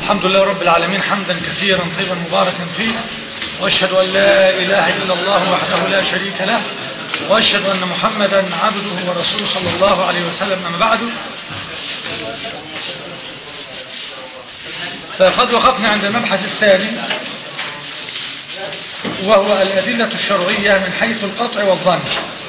الحمد لله رب العالمين حمدا كثيرا طيبا مباركا فيه واشهد ان لا اله الا الله وحده لا شريك له واشهد ان محمدا عبده ورسوله صلى الله عليه وسلم اما بعد فقد وقفنا عند المبحث الثاني وهو الأدلة الشرعية من حيث القطع والظن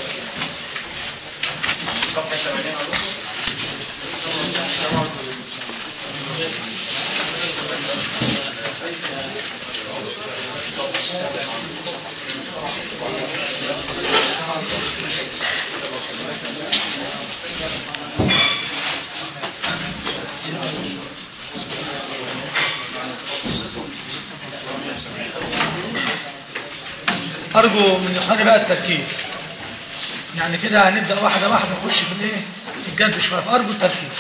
أرجو من إخواني بقى التركيز يعني كده هنبدأ واحدة واحدة نخش في الإيه في الجد شوية فأرجو التركيز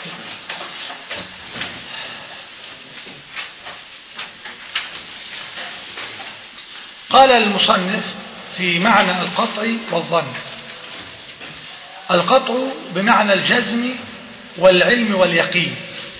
قال المصنف في معنى القطع والظن القطع بمعنى الجزم والعلم واليقين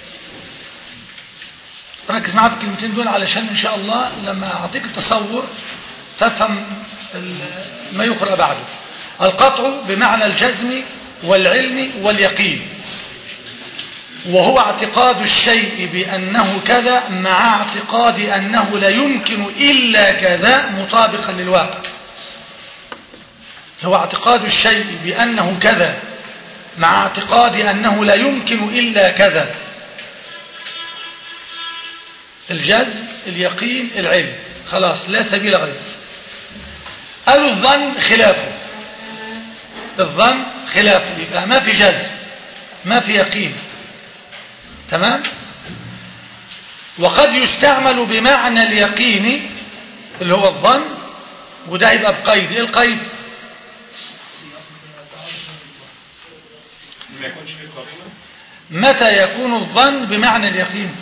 ركز معايا في الكلمتين دول علشان إن شاء الله لما أعطيك التصور تفهم ما يقرأ بعده القطع بمعنى الجزم والعلم واليقين وهو اعتقاد الشيء بأنه كذا مع اعتقاد أنه لا يمكن إلا كذا مطابقا للواقع هو اعتقاد الشيء بأنه كذا مع اعتقاد أنه لا يمكن إلا كذا الجزم اليقين العلم خلاص لا سبيل غيره قالوا الظن خلافه الظن خلافه يبقى ما في جزم ما في يقين تمام وقد يستعمل بمعنى اليقين اللي هو الظن وده يبقى بقيد ايه القيد متى يكون الظن بمعنى اليقين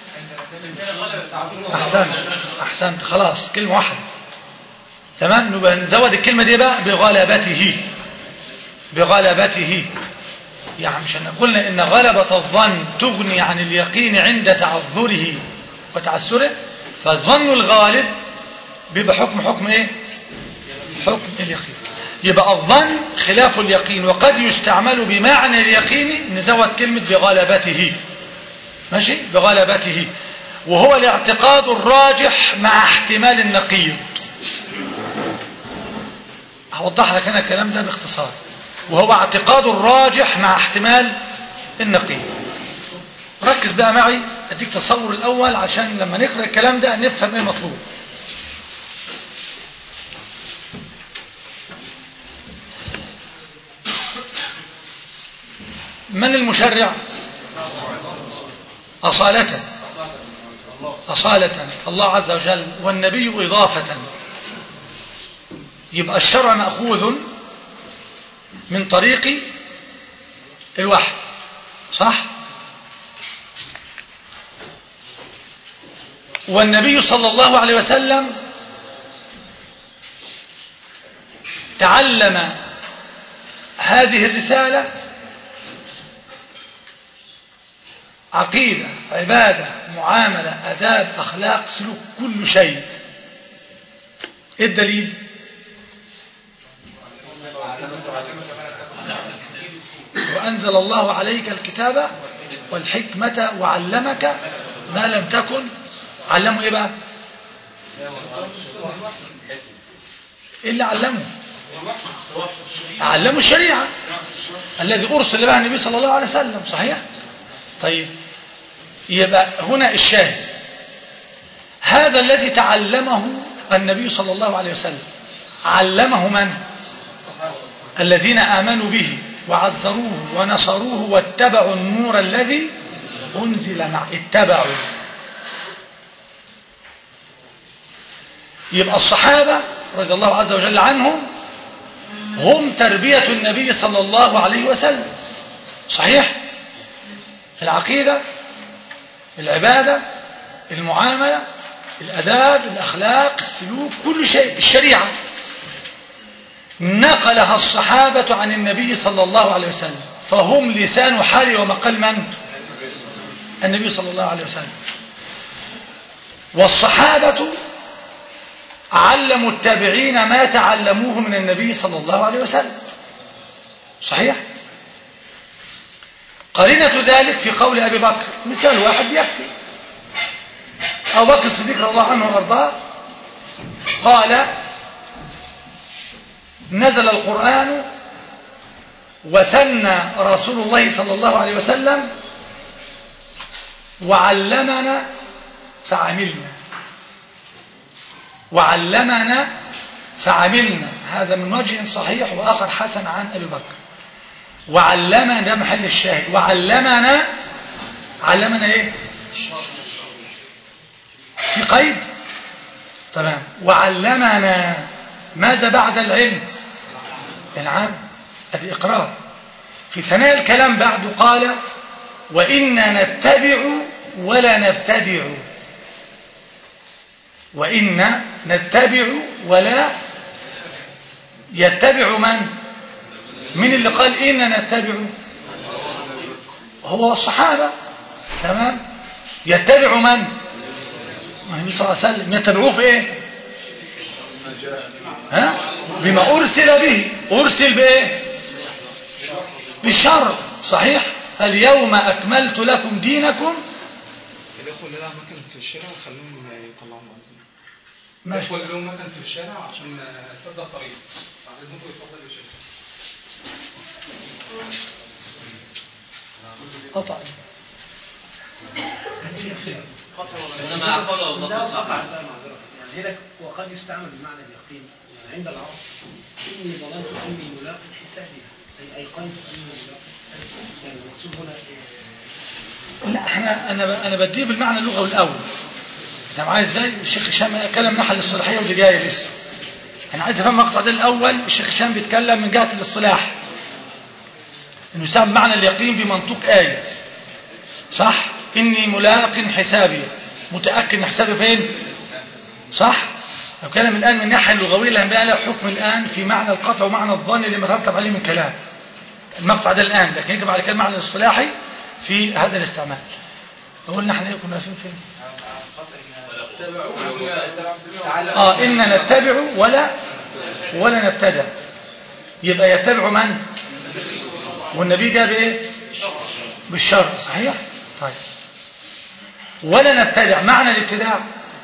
احسنت احسنت خلاص كلمه واحده تمام نبقى نزود الكلمة دي بقى بغلبته بغلبته يعني مش قلنا ان غلبة الظن تغني عن اليقين عند تعذره وتعسره فالظن الغالب بيبقى حكم حكم ايه حكم اليقين يبقى الظن خلاف اليقين وقد يستعمل بمعنى اليقين نزود كلمة بغلبته ماشي بغلبته وهو الاعتقاد الراجح مع احتمال النقيض هوضح لك انا الكلام ده باختصار وهو اعتقاد الراجح مع احتمال النقيض ركز بقى معي اديك تصور الاول عشان لما نقرا الكلام ده نفهم ايه المطلوب من المشرع أصالة أصالة الله عز وجل والنبي إضافة يبقى الشرع مأخوذ من طريق الوحي صح والنبي صلى الله عليه وسلم تعلم هذه الرسالة عقيدة عبادة معاملة أداب أخلاق سلوك كل شيء إيه الدليل وأنزل الله عليك الكتاب والحكمة وعلمك ما لم تكن علمه إيه بقى إيه اللي علمه علمه الشريعة الذي أرسل بها النبي صلى الله عليه وسلم صحيح طيب يبقى هنا الشاهد هذا الذي تعلمه النبي صلى الله عليه وسلم علمه من الذين آمنوا به وعزروه ونصروه واتبعوا النور الذي أنزل معه اتبعوا يبقى الصحابة رضي الله عز وجل عنهم هم تربية النبي صلى الله عليه وسلم صحيح العقيدة العبادة المعاملة الأداب الأخلاق السلوك كل شيء الشريعة نقلها الصحابة عن النبي صلى الله عليه وسلم فهم لسان حال ومقال من النبي صلى الله عليه وسلم والصحابة علموا التابعين ما تعلموه من النبي صلى الله عليه وسلم صحيح قرينة ذلك في قول أبي بكر مثال واحد يكفي أبو بكر الصديق رضي الله عنه وأرضاه قال نزل القرآن وثنى رسول الله صلى الله عليه وسلم وعلمنا فعملنا وعلمنا فعملنا هذا من وجه صحيح وآخر حسن عن أبي بكر وعلمنا ده محل الشاهد وعلمنا علمنا ايه في قيد تمام وعلمنا ماذا بعد العلم العلم الإقرار في ثناء الكلام بعد قال وإنا نتبع ولا نبتدع وإنا نتبع ولا يتبع من من اللي قال إنا نتبع هو الصحابة تمام يتبع من النبي صلى الله عليه وسلم يتبعوه في ايه ها بما أرسل به أرسل بإيه بالشر صحيح اليوم أكملت لكم دينكم الإخوة اللي لها مكان في الشارع خلوهم يطلعوا المؤذن ماشي الإخوة اللي لهم مكان في الشارع عشان تصدق الطريق فعايزينكم يتفضلوا يا شيخ قطع انما قال ابو بكر ده الصديق وقع بقى معذرة يعني هنا وقد يستعمل بمعنى اليقين يعني عند العرب إني ظننت أني ملاق حسابي أي أيقنت أني ملاق حسابي يعني المقصود هنا إيه؟ لا احنا انا انا بديه بالمعنى اللغوي الاول انت معايا ازاي الشيخ هشام كلام نحل الصلاحيه واللي جاي لسه انا عايز افهم المقطع ده الاول الشيخ هشام بيتكلم من جهه الاصطلاح انه يسمى معنى اليقين بمنطوق ايه صح اني ملاق حسابي متاكد ان حسابي فين صح لو كلام الان من الناحيه اللغويه اللي هنبقى لها حكم الان في معنى القطع ومعنى الظن اللي مترتب عليه من كلام المقطع ده الان لكن يجب بعد كده المعنى الاصطلاحي في هذا الاستعمال قلنا احنا ايه كنا واقفين فين اه إن نتبع ولا ولا نبتدع يبقى يتبع من والنبي جاء بايه بالشر صحيح طيب ولا نبتدع معنى الابتداع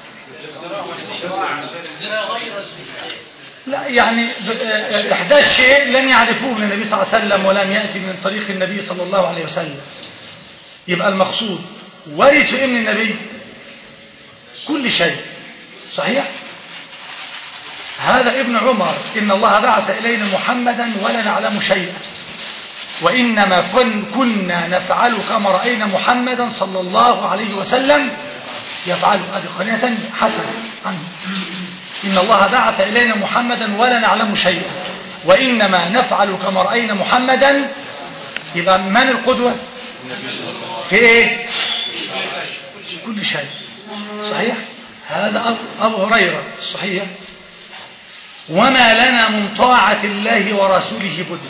لا يعني ب- آه، إحداث شيء لم يعرفوه من النبي صلى الله عليه وسلم ولم يأتي من طريق النبي صلى الله عليه وسلم يبقى المقصود ورث إيه من النبي كل شيء صحيح هذا ابن عمر إن الله بعث إلينا محمدا ولا نعلم شيئا وإنما كن كنا نفعل كما رأينا محمدا صلى الله عليه وسلم يفعله هذه قرينة ثانية حسنة عنه إن الله بعث إلينا محمدا ولا نعلم شيئا وإنما نفعل كما رأينا محمدا يبقى من القدوة في إيه في كل شيء صحيح هذا أبو- أبو هريرة صحيح وما لنا من طاعة الله ورسوله بد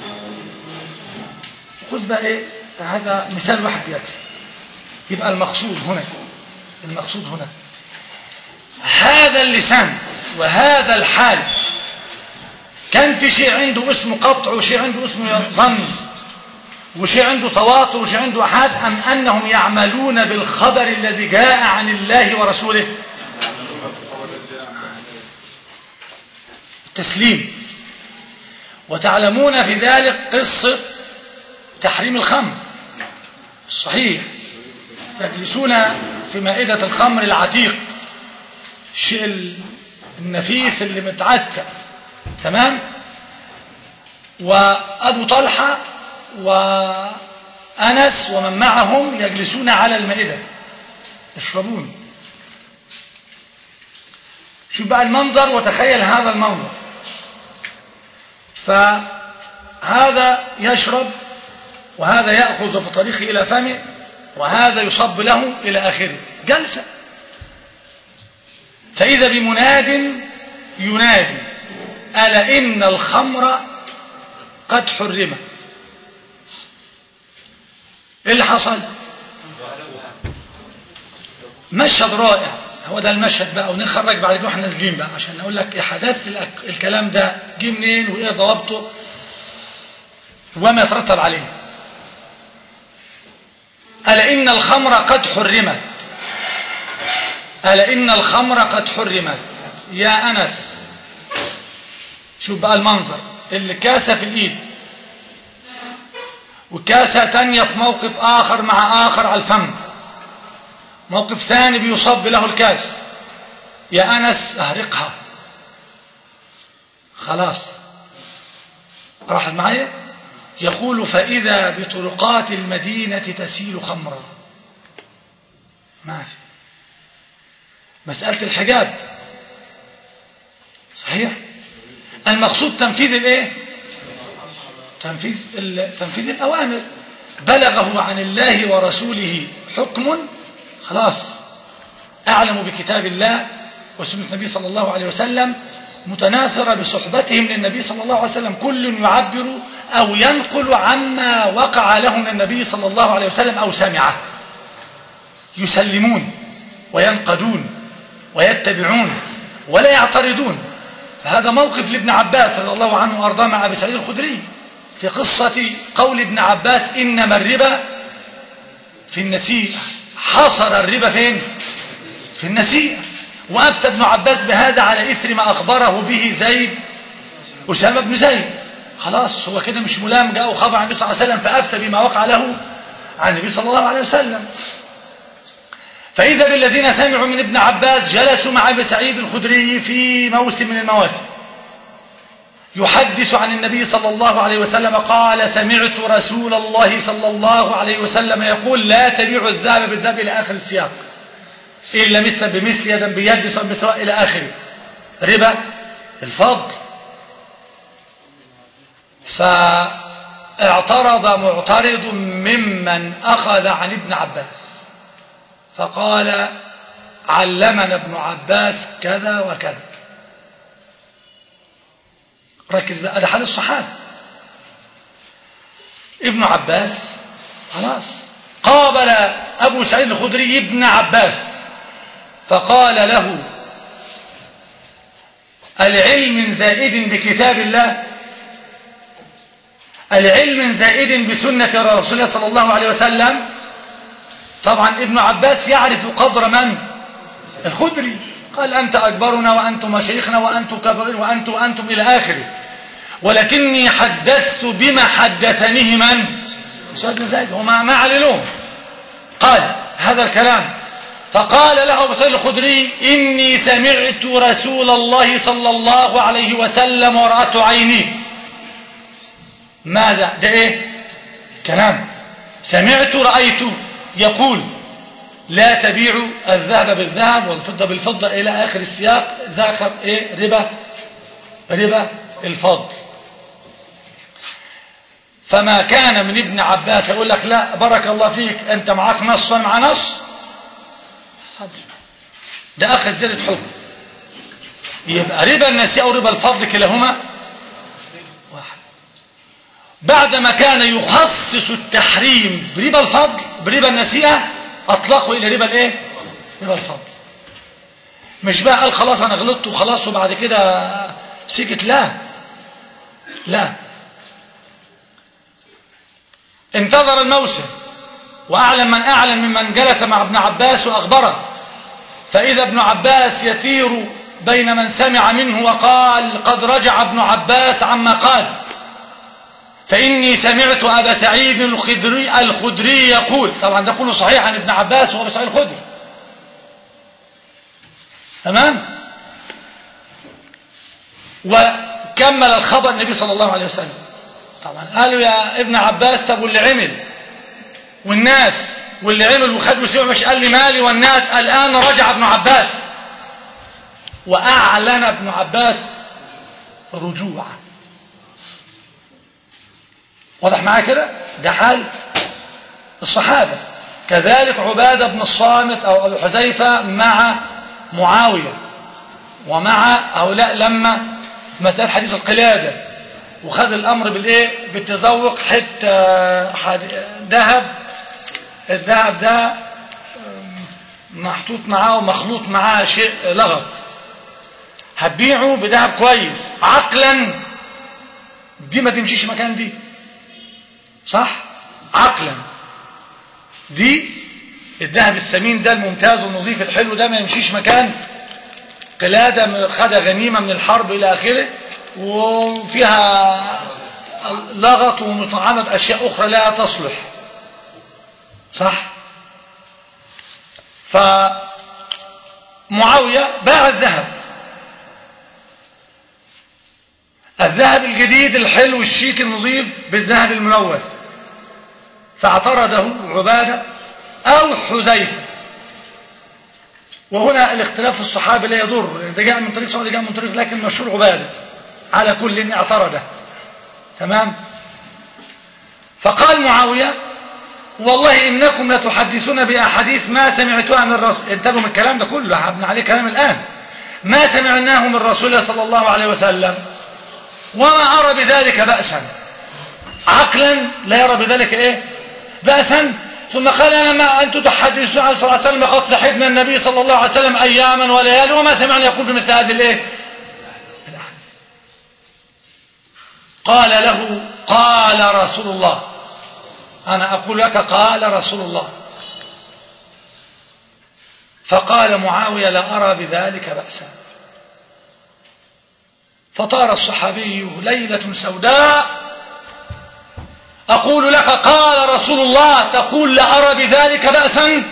خذ بقى إيه هذا مثال واحد يأتي يبقى المقصود هنا المقصود هنا هذا اللسان وهذا الحال كان في شيء عنده اسمه قطع وشيء عنده اسمه ظن وشيء عنده تواتر وشيء عنده أحاد أم أنهم يعملون بالخبر الذي جاء عن الله ورسوله تسليم وتعلمون في ذلك قصة تحريم الخمر صحيح يجلسون في مائدة الخمر العتيق الشيء النفيس اللي متعتق تمام وأبو طلحة وأنس ومن معهم يجلسون على المائدة يشربون شوف بقى المنظر وتخيل هذا المنظر فهذا يشرب وهذا يأخذ بطريقه إلى فمه وهذا يصب له إلى آخره جلسة فإذا بمناد ينادي ألا إن الخمر قد حرمت إيه اللي حصل مشهد رائع هو ده المشهد بقى ونخرج بعد كده واحنا نازلين بقى عشان اقول لك ايه حدث الأك- الكلام ده جه منين وايه ضوابطه وما يترتب عليه ألا إن الخمر قد حرمت ألا إن الخمر قد حرمت يا أنس شوف بقى المنظر اللي كاسة في الإيد وكاسة تانية في موقف آخر مع آخر على الفم موقف ثاني بيصب له الكاس يا أنس أهرقها خلاص راحت معايا يقول فإذا بطرقات المدينة تسيل خمرا ما في مسألة الحجاب صحيح المقصود تنفيذ الايه تنفيذ ال- تنفيذ الأوامر بلغه عن الله ورسوله حكم خلاص أعلم بكتاب الله وسنة النبي صلى الله عليه وسلم متناثرة بصحبتهم للنبي صلى الله عليه وسلم كل يعبر أو ينقل عما وقع له من النبي صلى الله عليه وسلم أو سمعه يسلمون وينقدون ويتبعون ولا يعترضون فهذا موقف لابن عباس رضي الله عنه وارضاه مع ابي سعيد الخدري في قصة قول ابن عباس إنما الربا في النسيئة حصر الربا فين في النسيئة وأفتى ابن عباس بهذا على إثر ما أخبره به زيد أسامة بن زيد خلاص هو كده مش ملام جاء خبر عن النبي صلى الله عليه وسلم فأفتى بما وقع له عن النبي صلى الله عليه وسلم فإذا بالذين سمعوا من ابن عباس جلسوا مع ابي سعيد الخدري في موسم من المواسم يحدث عن النبي صلى الله عليه وسلم قال سمعت رسول الله صلى الله عليه وسلم يقول لا تبيع الذهب بالذهب إلى آخر السياق إلا مثلا بمثل يدا بيد سواء بسواء إلى آخره ربا الفضل فاعترض معترض ممن أخذ عن ابن عباس فقال علمنا ابن عباس كذا وكذا ركز بقى ده حال الصحابة ابن عباس خلاص قابل أبو سعيد الخدري ابن عباس فقال له العلم زائد بكتاب الله العلم زائد بسنة رسول الله صلى الله عليه وسلم طبعا ابن عباس يعرف قدر من الخدري قال أنت أكبرنا وأنتم مشايخنا وأنتم كبر وأنتم وأنتم إلى آخره ولكني حدثت بما حدثنيه من سعد بن زيد وما ما عللوه قال هذا الكلام فقال له أبو سعيد الخدري إني سمعت رسول الله صلى الله عليه وسلم ورأت عيني ماذا ده ايه كلام سمعت رأيت يقول لا تبيعوا الذهب بالذهب والفضة بالفضة إلى آخر السياق ذاكر إيه ربا ربا الفضل فما كان من ابن عباس يقول لك لا بارك الله فيك أنت معاك نص وأنا مع نص ده أخذ زيادة حكم يبقى ربا النسيء أو ربا الفضل كلاهما واحد بعدما كان يخصص التحريم بربا الفضل بربا النسيئة أطلقوا إلى ربا الإيه؟ ربا الفضل مش بقى قال خلاص أنا غلطت وخلاص وبعد كده سكت لا لا انتظر الموسم وأعلم من أعلم ممن جلس مع ابن عباس وأخبره فإذا ابن عباس يطير بين من سمع منه وقال قد رجع ابن عباس عما قال فإني سمعت أبا سعيد الخدري, الخدري يقول طبعا ده كله صحيح عن ابن عباس وأبا سعيد الخدري تمام وكمل الخبر النبي صلى الله عليه وسلم طبعا قالوا يا ابن عباس طب واللي عمل والناس واللي عمل وخد وسيوع مش قال لي مالي والناس الآن رجع ابن عباس وأعلن ابن عباس رجوعه واضح معايا كده ده حال الصحابة كذلك عبادة بن الصامت أو أبو حذيفة مع معاوية ومع هؤلاء لما مسألة حديث القلادة وخذ الأمر بالإيه بالتذوق حتى ذهب الذهب ده محطوط معاه ومخلوط معاه شيء لغط هتبيعه بذهب كويس عقلا دي ما تمشيش مكان دي صح عقلا دي الذهب الثمين ده الممتاز والنظيف الحلو ده ما يمشيش مكان قلادة خدها غنيمة من الحرب إلى آخره وفيها لغط ومطعمة بأشياء أخرى لا تصلح صح فمعاوية باع الذهب الذهب الجديد الحلو الشيك النظيف بالذهب الملوث فاعترضه عبادة أو حذيفة وهنا الاختلاف في الصحابة لا يضر ده جاء من طريق صعود جاء من طريق لكن مشهور عبادة على كل اعترضه تمام فقال معاوية والله إنكم لتحدثون بأحاديث ما سمعتها من الرسول انتبهوا من الكلام ده كله هبنى عليه كلام الآن ما سمعناه من رسول صلى الله عليه وسلم وما أرى بذلك بأسا عقلا لا يرى بذلك إيه بأسا ثم قال أنا ما أنتم تحدثون عن صلى الله عليه وسلم قد صحبنا النبي صلى الله عليه وسلم أياما وليالي وما سمعنا يقول بمثل هذه الإيه قال له قال رسول الله أنا أقول لك قال رسول الله فقال معاوية لا أرى بذلك بأسا فطار الصحابي ليلة سوداء أقول لك قال رسول الله تقول لا أرى بذلك بأسا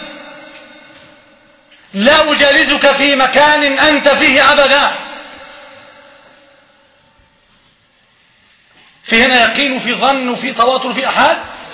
لا أجالسك في مكان أنت فيه أبدا في هنا يقين وفي ظن وفي تواتر وفي أحد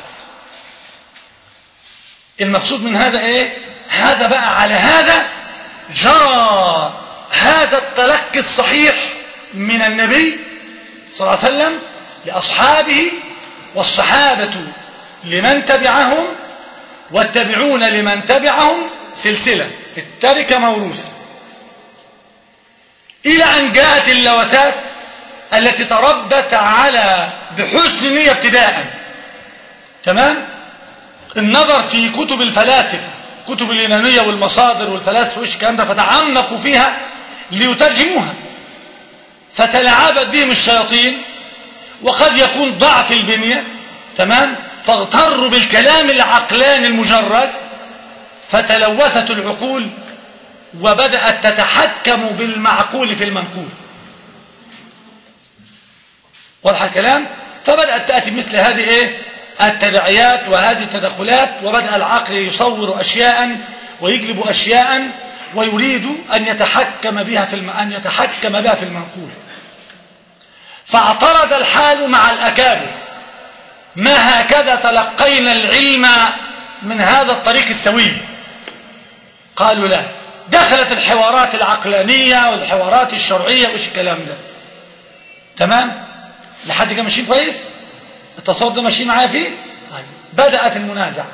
المقصود من هذا ايه هذا بقى على هذا جرى هذا التلقي الصحيح من النبي صلى الله عليه وسلم لأصحابه والصحابة لمن تبعهم والتبعون لمن تبعهم سلسلة التركة موروثة إلى أن جاءت اللوثات التي تربت على بحسن نية ابتداء تمام النظر في كتب الفلاسفة كتب اليونانية والمصادر والفلاسفة وإيش الكلام ده فتعمقوا فيها ليترجموها فتلاعبت بهم الشياطين وقد يكون ضعف البنية تمام فاغتروا بالكلام العقلاني المجرد فتلوثت العقول وبدأت تتحكم بالمعقول في المنقول واضح الكلام فبدأت تأتي مثل هذه ايه التداعيات وهذه التدخلات وبدأ العقل يصور أشياء ويجلب أشياء ويريد أن يتحكم بها في الم... أن يتحكم بها في المنقول فاعترض الحال مع الأكابر ما هكذا تلقينا العلم من هذا الطريق السوي قالوا لا دخلت الحوارات العقلانية والحوارات الشرعية وإيش الكلام ده تمام لحد كده ماشيين كويس التصور ده ماشيين معايا فيه بدأت المنازعة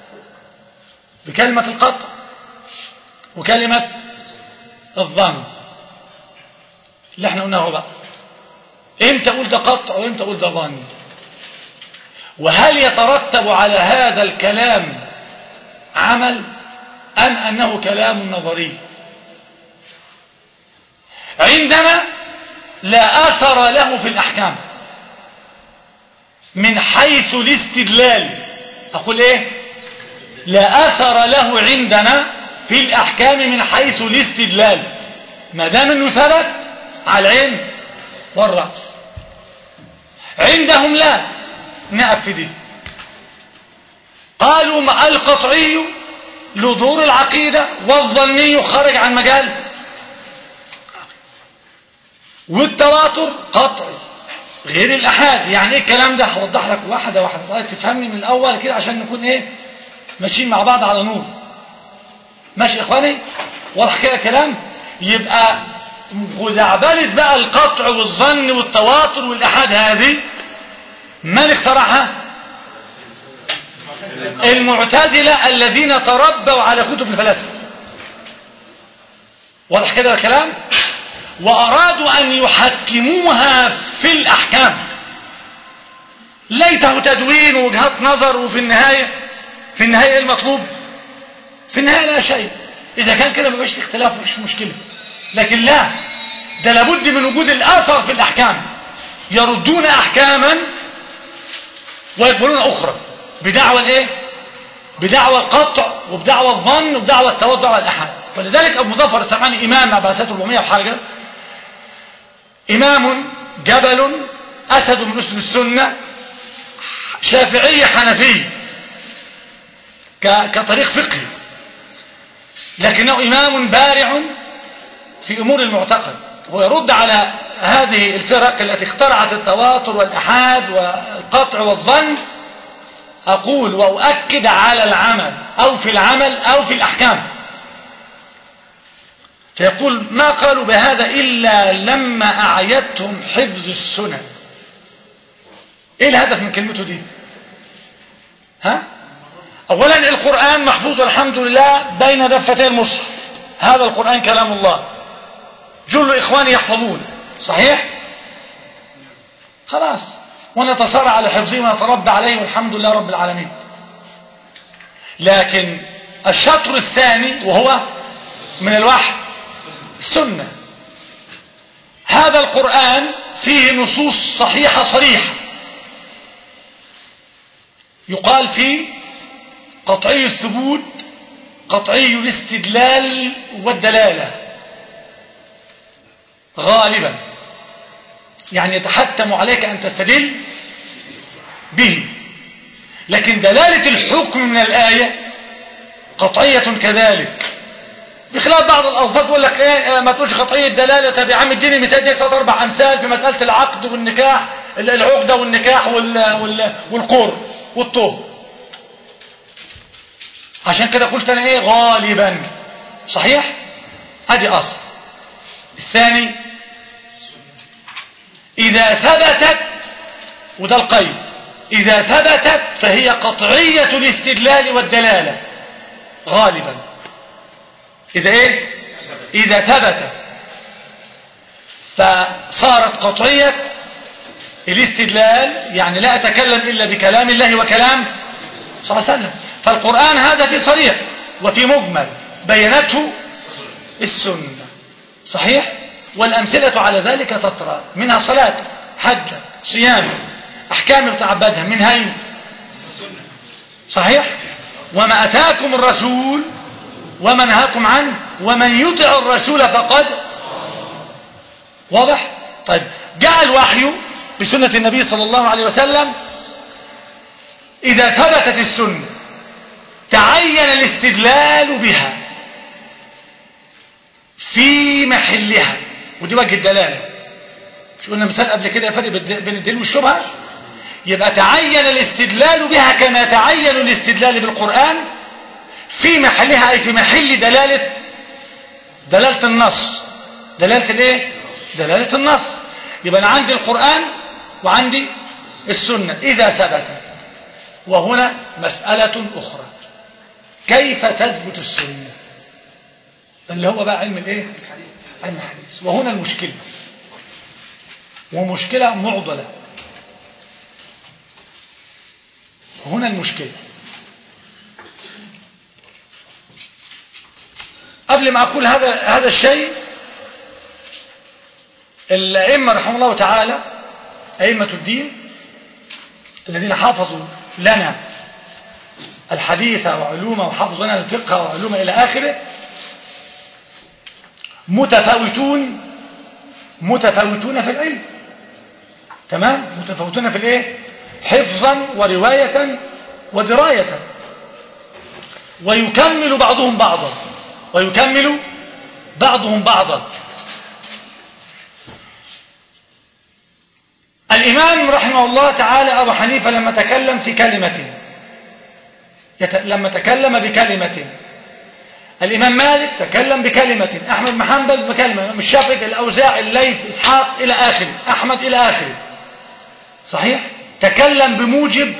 بكلمة القطع وكلمة الظن اللي احنا قلناه بقى امتى اقول ده قطع وامتى اقول ده ظن وهل يترتب على هذا الكلام عمل ام انه كلام نظري عندنا لا اثر له في الاحكام من حيث الاستدلال اقول ايه لا اثر له عندنا في الاحكام من حيث الاستدلال ما دام انه ثبت على العين والراس عندهم لا نقف في دي قالوا ما القطعي لدور العقيدة والظني خرج عن مجال والتواتر قطعي غير الأحاد يعني ايه الكلام ده هوضح لك واحدة واحدة صحيح تفهمني من الأول كده عشان نكون ايه ماشيين مع بعض على نور ماشي يا اخواني واضح كده كلام يبقى خزعبلة بقى القطع والظن والتواتر والإحاد هذه من اخترعها المعتزلة الذين تربوا على كتب الفلاسفة واضح كده الكلام وأرادوا أن يحكموها في الأحكام ليته تدوين وجهات نظر وفي النهاية في النهاية المطلوب في النهاية لا شيء إذا كان كده مبقاش في اختلاف مفيش مشكلة لكن لا ده لابد من وجود الأثر في الأحكام يردون أحكاما ويقبلون أخرى بدعوى الإيه؟ بدعوى القطع وبدعوى الظن وبدعوى التوضع والأحد ولذلك أبو ظفر السمعاني إمام بعثته 400 وحاجة إمام جبل أسد من أسد السنة شافعي حنفي ك- كطريق فقهي لكنه إمام بارع في أمور المعتقد هو يرد على هذه الفرق التي اخترعت التواتر والأحاد والقطع والظن أقول وأؤكد على العمل أو في العمل أو في الأحكام فيقول ما قالوا بهذا إلا لما أعيتهم حفظ السنن إيه الهدف من كلمته دي ها أولا القرآن محفوظ الحمد لله بين دفتي المصحف هذا القرآن كلام الله جل إخواني يحفظون صحيح خلاص ونتصارع على حفظه ونتربى عليه والحمد لله رب العالمين لكن الشطر الثاني وهو من الوحي السنة هذا القرآن فيه نصوص صحيحة صريحة يقال فيه قطعي الثبوت قطعي الاستدلال والدلالة غالبا يعني يتحتم عليك أن تستدل به لكن دلالة الحكم من الآية قطعية كذلك بخلاف بعض الألفاظ يقول لك ايه ما تقولش قطعية دلالة طب يا عم اديني مثال دي ثلاث أربع أمثال في مسألة العقد والنكاح العقدة والنكاح وال وال والقر والطهر عشان كده قلت أنا إيه غالبا صحيح ادي أصل الثاني إذا ثبتت وده القيد إذا ثبتت فهي قطعية الاستدلال والدلالة غالبا إذا إيه إذا ثبت فصارت قطعية الاستدلال يعني لا أتكلم إلا بكلام الله وكلام صلى الله عليه وسلم فالقرآن هذا في صريح وفي مجمل بينته السنة صحيح والأمثلة على ذلك تطرى منها صلاة حج صيام أحكام يتعبدها من هين صحيح وما أتاكم الرسول وما نهاكم عنه ومن يطع الرسول فقد واضح طيب جاء الوحي بسنة النبي صلى الله عليه وسلم إذا ثبتت السنة تعين الاستدلال بها في محلها ودي وجه الدلالة مش قلنا مثال قبل كده فرق بين الدين والشبهة يبقى تعين الاستدلال بها كما يتعين الاستدلال بالقرآن في محلها أي في محل دلالة دلالة النص دلالة الايه دلالة النص يبقى أنا عندي القرآن وعندي السنة إذا ثبت وهنا مسألة أخرى كيف تثبت السنة اللي هو بقى علم الايه علم الحديث وهنا المشكلة ومشكلة معضلة هنا المشكلة قبل ما أقول هذا هذا الشيء الأئمة رحمه الله تعالى أئمة الدين الذين حافظوا لنا الحديث وعلومه وحافظوا لنا الفقه وعلومه إلى آخره متفاوتون متفاوتون في العلم تمام متفاوتون في الايه حفظا ورواية ودراية ويكمل بعضهم بعضا ويكمل بعضهم بعضا الإمام رحمه الله تعالى أبو حنيفة لما تكلم في كلمة يت... لما تكلم بكلمة الإمام مالك تكلم بكلمة أحمد بن حنبل بكلمة الشافعي الأوزاعي الليث إسحاق إلى آخره أحمد إلى آخره صحيح تكلم بموجب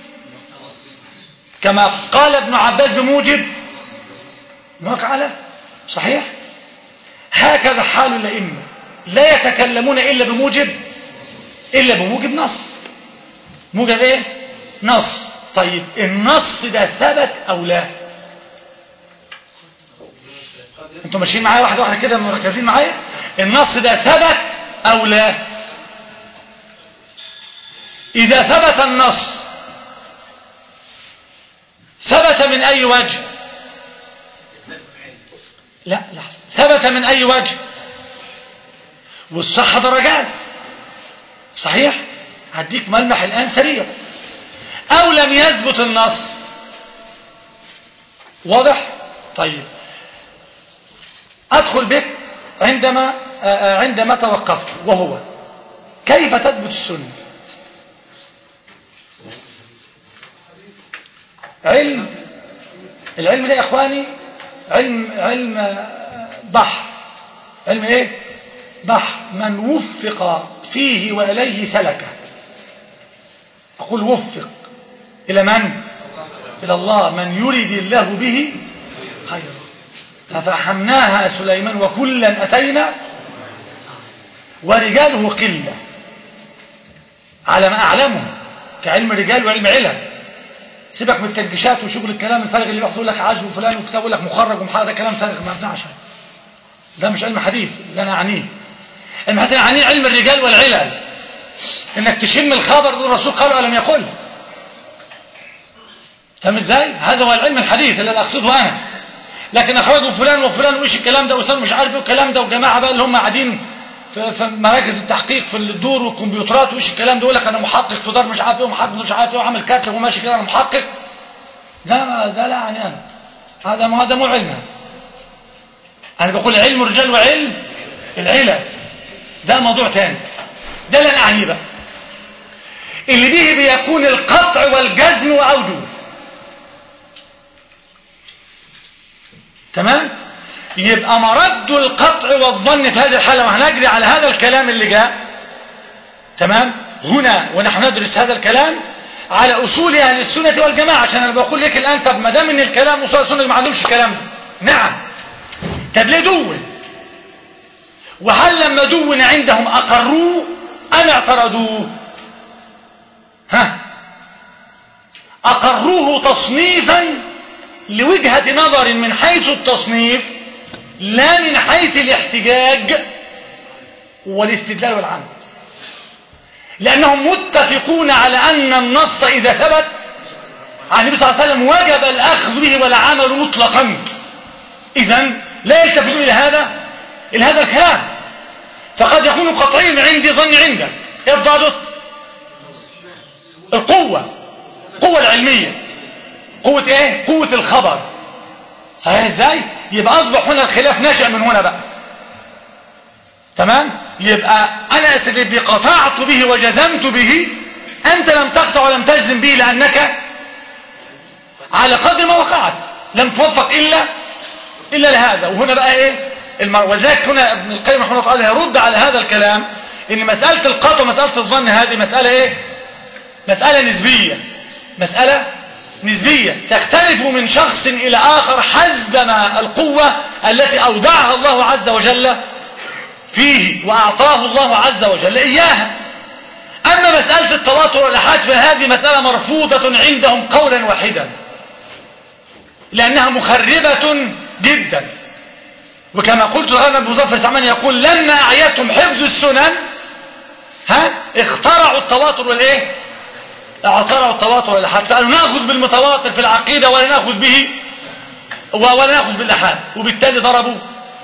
كما قال ابن عباس بموجب ما قال صحيح هكذا حال الأئمة لا يتكلمون إلا بموجب إلا بموجب نص موجب إيه نص طيب النص ده ثبت أو لا انتوا ماشيين معايا واحده واحده كده مركزين معايا النص ده ثبت او لا اذا ثبت النص ثبت من اي وجه لا لحظه ثبت من اي وجه والصحه درجات صحيح هديك ملمح الان سريع او لم يثبت النص واضح طيب أدخل بك عندما عندما توقفت وهو كيف تثبت السنة علم العلم ده يا إخواني علم علم بحر علم إيه بحر من وفق فيه وإليه سلكه أقول وفق إلى من إلى الله من يريد الله به خيرا ففهمناها سليمان وكلا أتينا ورجاله قلة على ما أعلمه كعلم الرجال وعلم علم سيبك من التنجشات وشغل الكلام الفارغ اللي بيحصل لك عجب وفلان وكتاب يقول لك مخرج ومحرج ده كلام فارغ ما ينفعش ده مش علم حديث ده انا اعنيه علم حديث اعنيه علم الرجال والعلل انك تشم الخبر دول الرسول قال ولم يقل فاهم ازاي هذا هو العلم الحديث اللي اقصده انا لكن اخرجوا فلان وفلان وش الكلام ده وفلان مش عارف ايه الكلام ده وجماعه بقى اللي هم قاعدين في, في مراكز التحقيق في الدور والكمبيوترات وش الكلام ده يقول لك انا محقق في دار مش عارف ايه ومحقق مش عارف ايه وعامل كاتب وماشي كده انا محقق ده ما ده لا يعني انا هذا ما هذا مو علم انا بقول علم الرجال وعلم العلة ده موضوع تاني ده اللي انا اعنيه بقى اللي به بيكون القطع والجزم واوجه تمام يبقى مرد القطع والظن في هذه الحالة وهنجري على هذا الكلام اللي جاء تمام هنا ونحن ندرس هذا الكلام على أصول أهل السنة والجماعة عشان أنا بقول لك الآن طب ما دام إن الكلام أصول السنة ما عندهمش الكلام ده نعم طب ليه دون وهل لما دون عندهم أقروه أم اعترضوه ها أقروه تصنيفا لوجهة نظر من حيث التصنيف لا من حيث الاحتجاج والاستدلال والعمل لأنهم متفقون على أن النص إذا ثبت عن النبي صلى الله عليه وسلم وجب الأخذ به والعمل مطلقا إذا لا يلتفتون إلى هذا إلى هذا الكلام فقد يكون قطعيا عندي ظن عندك الضابط القوة القوة العلمية قوة ايه قوة الخبر صحيح ازاي يبقى اصبح هنا الخلاف ناشئ من هنا بقى تمام يبقى انا الذي قطعت به وجزمت به انت لم تقطع ولم تجزم به لانك على قدر ما وقعت لم توفق الا الا لهذا وهنا بقى ايه المر... ولذلك هنا ابن القيم رحمه الله تعالى يرد على هذا الكلام ان مسألة القطع ومسألة الظن هذه مسألة ايه مسألة نسبية مسألة نسبية تختلف من شخص إلى آخر حسب ما القوة التي أودعها الله عز وجل فيه وأعطاه الله عز وجل إياها أما مسألة التواتر والأحاد فهذه مسألة مرفوضة عندهم قولا واحدا لأنها مخربة جدا وكما قلت الآن أبو ظفر سعمان يقول لما أعيتهم حفظ السنن ها اخترعوا التواتر والإيه اعترعوا التواتر والأحاد فقالوا نأخذ بالمتواتر في العقيدة ولا نأخذ به ولا نأخذ بالأحاد وبالتالي ضربوا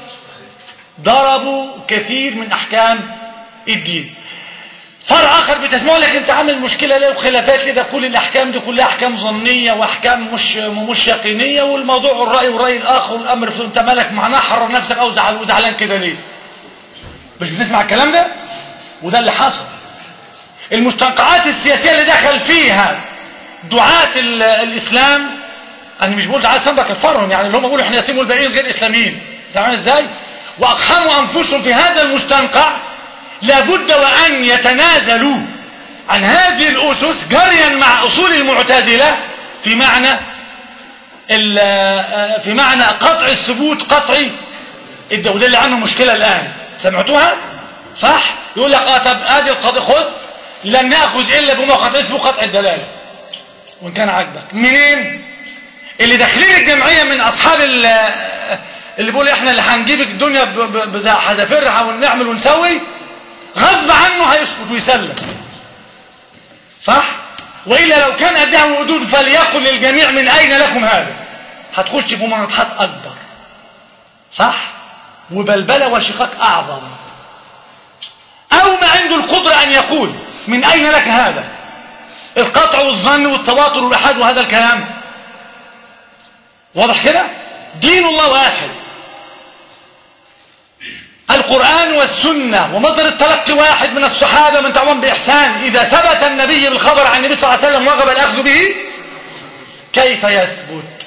ضربوا كثير من أحكام الدين فرع آخر بتسمعوا لك أنت عامل مشكلة ليه وخلافات ليه ده كل الأحكام دي كلها أحكام ظنية وأحكام مش مش يقينية والموضوع الرأي والرأي الآخر والأمر في أنت مالك معناه حرر نفسك أو زعل وزعلان كده ليه مش بتسمع الكلام ده وده اللي حصل المستنقعات السياسية اللي دخل فيها دعاة الإسلام أنا مش بقول دعاة الإسلام بكفرهم يعني اللي هم بيقولوا احنا ياسين والباقيين غير إسلاميين فاهمين ازاي؟ وأقحموا أنفسهم في هذا المستنقع لابد وأن يتنازلوا عن هذه الأسس جريا مع أصول المعتزلة في معنى في معنى قطع الثبوت قطعي وده اللي عنه مشكلة الآن سمعتوها؟ صح؟ يقول لك اه طب ادي القضية خد لن نأخذ إلا بما قد اسمه قطع الدلالة وإن كان عاجبك منين اللي داخلين الجمعية من أصحاب اللي بيقول احنا اللي هنجيب الدنيا ب- ب- بحذافيرها ونعمل ونسوي غصب عنه هيسكت ويسلم صح والا لو كان ادعى الوجود فليقل للجميع من اين لكم هذا هتخش في مناطحات اكبر صح وبلبله وشقاق اعظم او ما عنده القدره ان يقول من اين لك هذا القطع والظن والتواتر والإحاد وهذا الكلام واضح كده دين الله واحد القرآن والسنة ومصدر التلقي واحد من الصحابة من تعوان بإحسان إذا ثبت النبي بالخبر عن النبي صلى الله عليه وسلم وجب الأخذ به كيف يثبت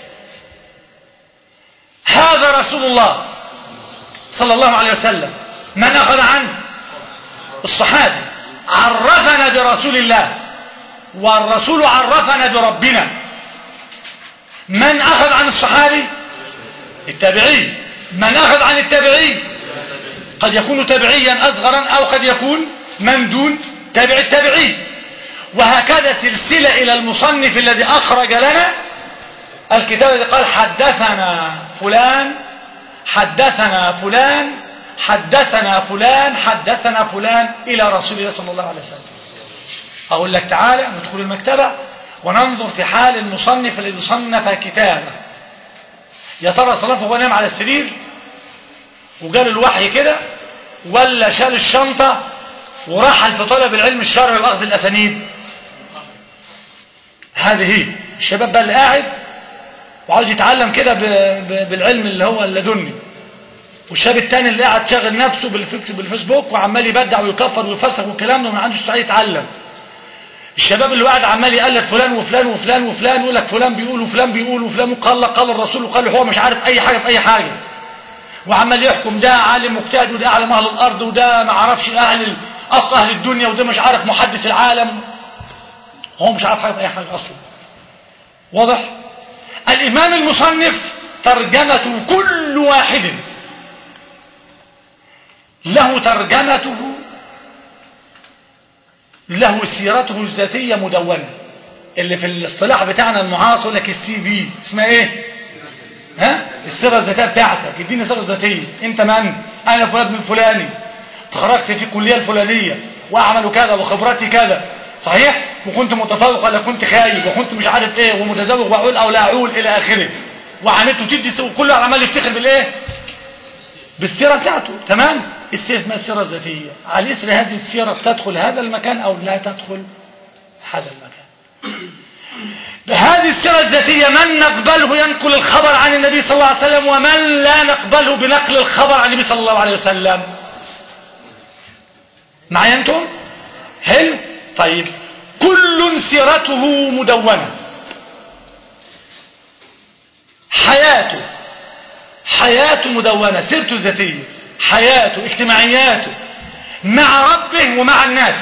هذا رسول الله صلى الله عليه وسلم من أخذ عنه الصحابي عرفنا برسول الله والرسول عرفنا بربنا من أخذ عن الصحابي التابعي من أخذ عن التابعي قد يكون تابعيا أصغرا أو قد يكون من دون تابع التابعي وهكذا سلسلة إلى المصنف الذي أخرج لنا الكتاب الذي قال حدثنا فلان حدثنا فلان حدثنا فلان حدثنا فلان إلى رسول الله صلى الله عليه وسلم أقول لك تعالى ندخل المكتبة وننظر في حال المصنف الذي صنف كتابه يا ترى صنفه وهو نام على السرير وجال الوحي كده ولا شال الشنطة ورحل في طلب العلم الشرعي وأخذ الأسانيد هذه هي الشباب بقى اللي قاعد وعاوز يتعلم كده ب- ب- بالعلم اللي هو اللدني والشاب التاني اللي قاعد شاغل نفسه بالفيك- بالفيسبوك وعمال يبدع ويكفر ويفسخ والكلام ده وما عندوش سعي يتعلم الشباب اللي قاعد عمال يقلد فلان وفلان وفلان وفلان يقول لك فلان بيقول وفلان بيقول وفلان قال قال الرسول وقال هو مش عارف اي حاجه في اي حاجه وعمال يحكم ده عالم مجتهد وده اعلم اهل الارض وده ما عرفش اهل ال- اصل اهل الدنيا وده مش عارف محدث العالم هو مش عارف حاجه في اي حاجه اصلا واضح الامام المصنف ترجمه كل واحد له ترجمته له سيرته الذاتية مدونة اللي في الاصطلاح بتاعنا المعاصر يقول لك السي في اسمها ايه ها السيرة الذاتية بتاعتك اديني السيرة الذاتية انت من انا فلان بن الفلاني تخرجت في الكلية الفلانية واعمل كذا وخبرتي كذا صحيح وكنت متفوق ولا كنت خايب وكنت مش عارف ايه ومتزوج واعول او لا اعول الى اخره وعملت وتدي سو- كله عمال يفتخر بالايه بالسيرة بتاعته تمام السيرة اسمها السيرة الذاتية على إثر هذه السيرة تدخل هذا المكان أو لا تدخل هذا المكان بهذه السيرة الذاتية من نقبله ينقل الخبر عن النبي صلى الله عليه وسلم ومن لا نقبله بنقل الخبر عن النبي صلى الله عليه وسلم معايا انتم حلو طيب كل سيرته مدونة حياته حياته مدونة سيرته ذاتية حياته اجتماعياته مع ربه ومع الناس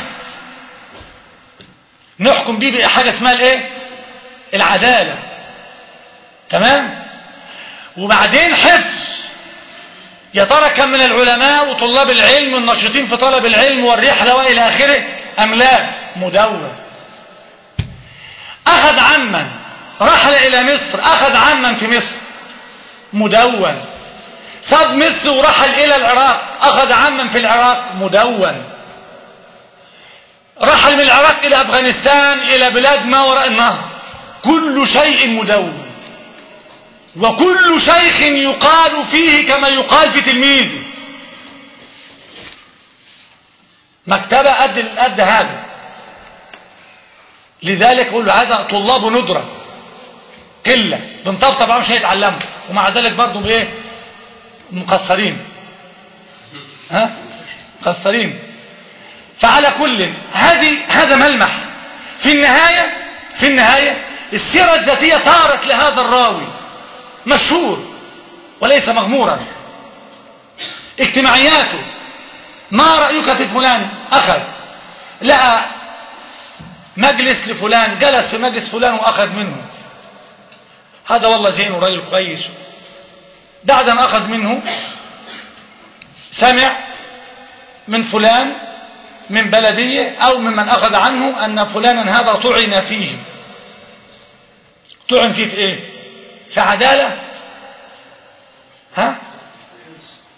نحكم بيه بحاجة اسمها الايه العدالة تمام وبعدين حفظ يا ترى كم من العلماء وطلاب العلم والناشطين في طلب العلم والرحلة وإلى آخره أم لا مدون أخذ عمن رحل إلى مصر أخذ عمن في مصر مدون ساب مصر ورحل إلى العراق أخذ عمن في العراق مدون رحل من العراق إلى أفغانستان إلى بلاد ما وراء النهر كل شيء مدون وكل شيخ يقال فيه كما يقال في تلميذه مكتبة قد قد هذا لذلك يقول هذا طلاب ندرة قلة بنطبطب عليهم مش هيتعلموا ومع ذلك برضه بايه مقصرين ها مقصرين فعلى كل هذه هذا ملمح في النهاية في النهاية السيرة الذاتية طارت لهذا الراوي مشهور وليس مغمورا اجتماعياته ما رأيك في فلان أخذ لقى مجلس لفلان جلس في مجلس فلان وأخذ منه هذا والله زين وراجل كويس بعد ما أخذ منه سمع من فلان من بلدية أو ممن أخذ عنه أن فلانا هذا طعن فيه طعن فيه في إيه في عدالة ها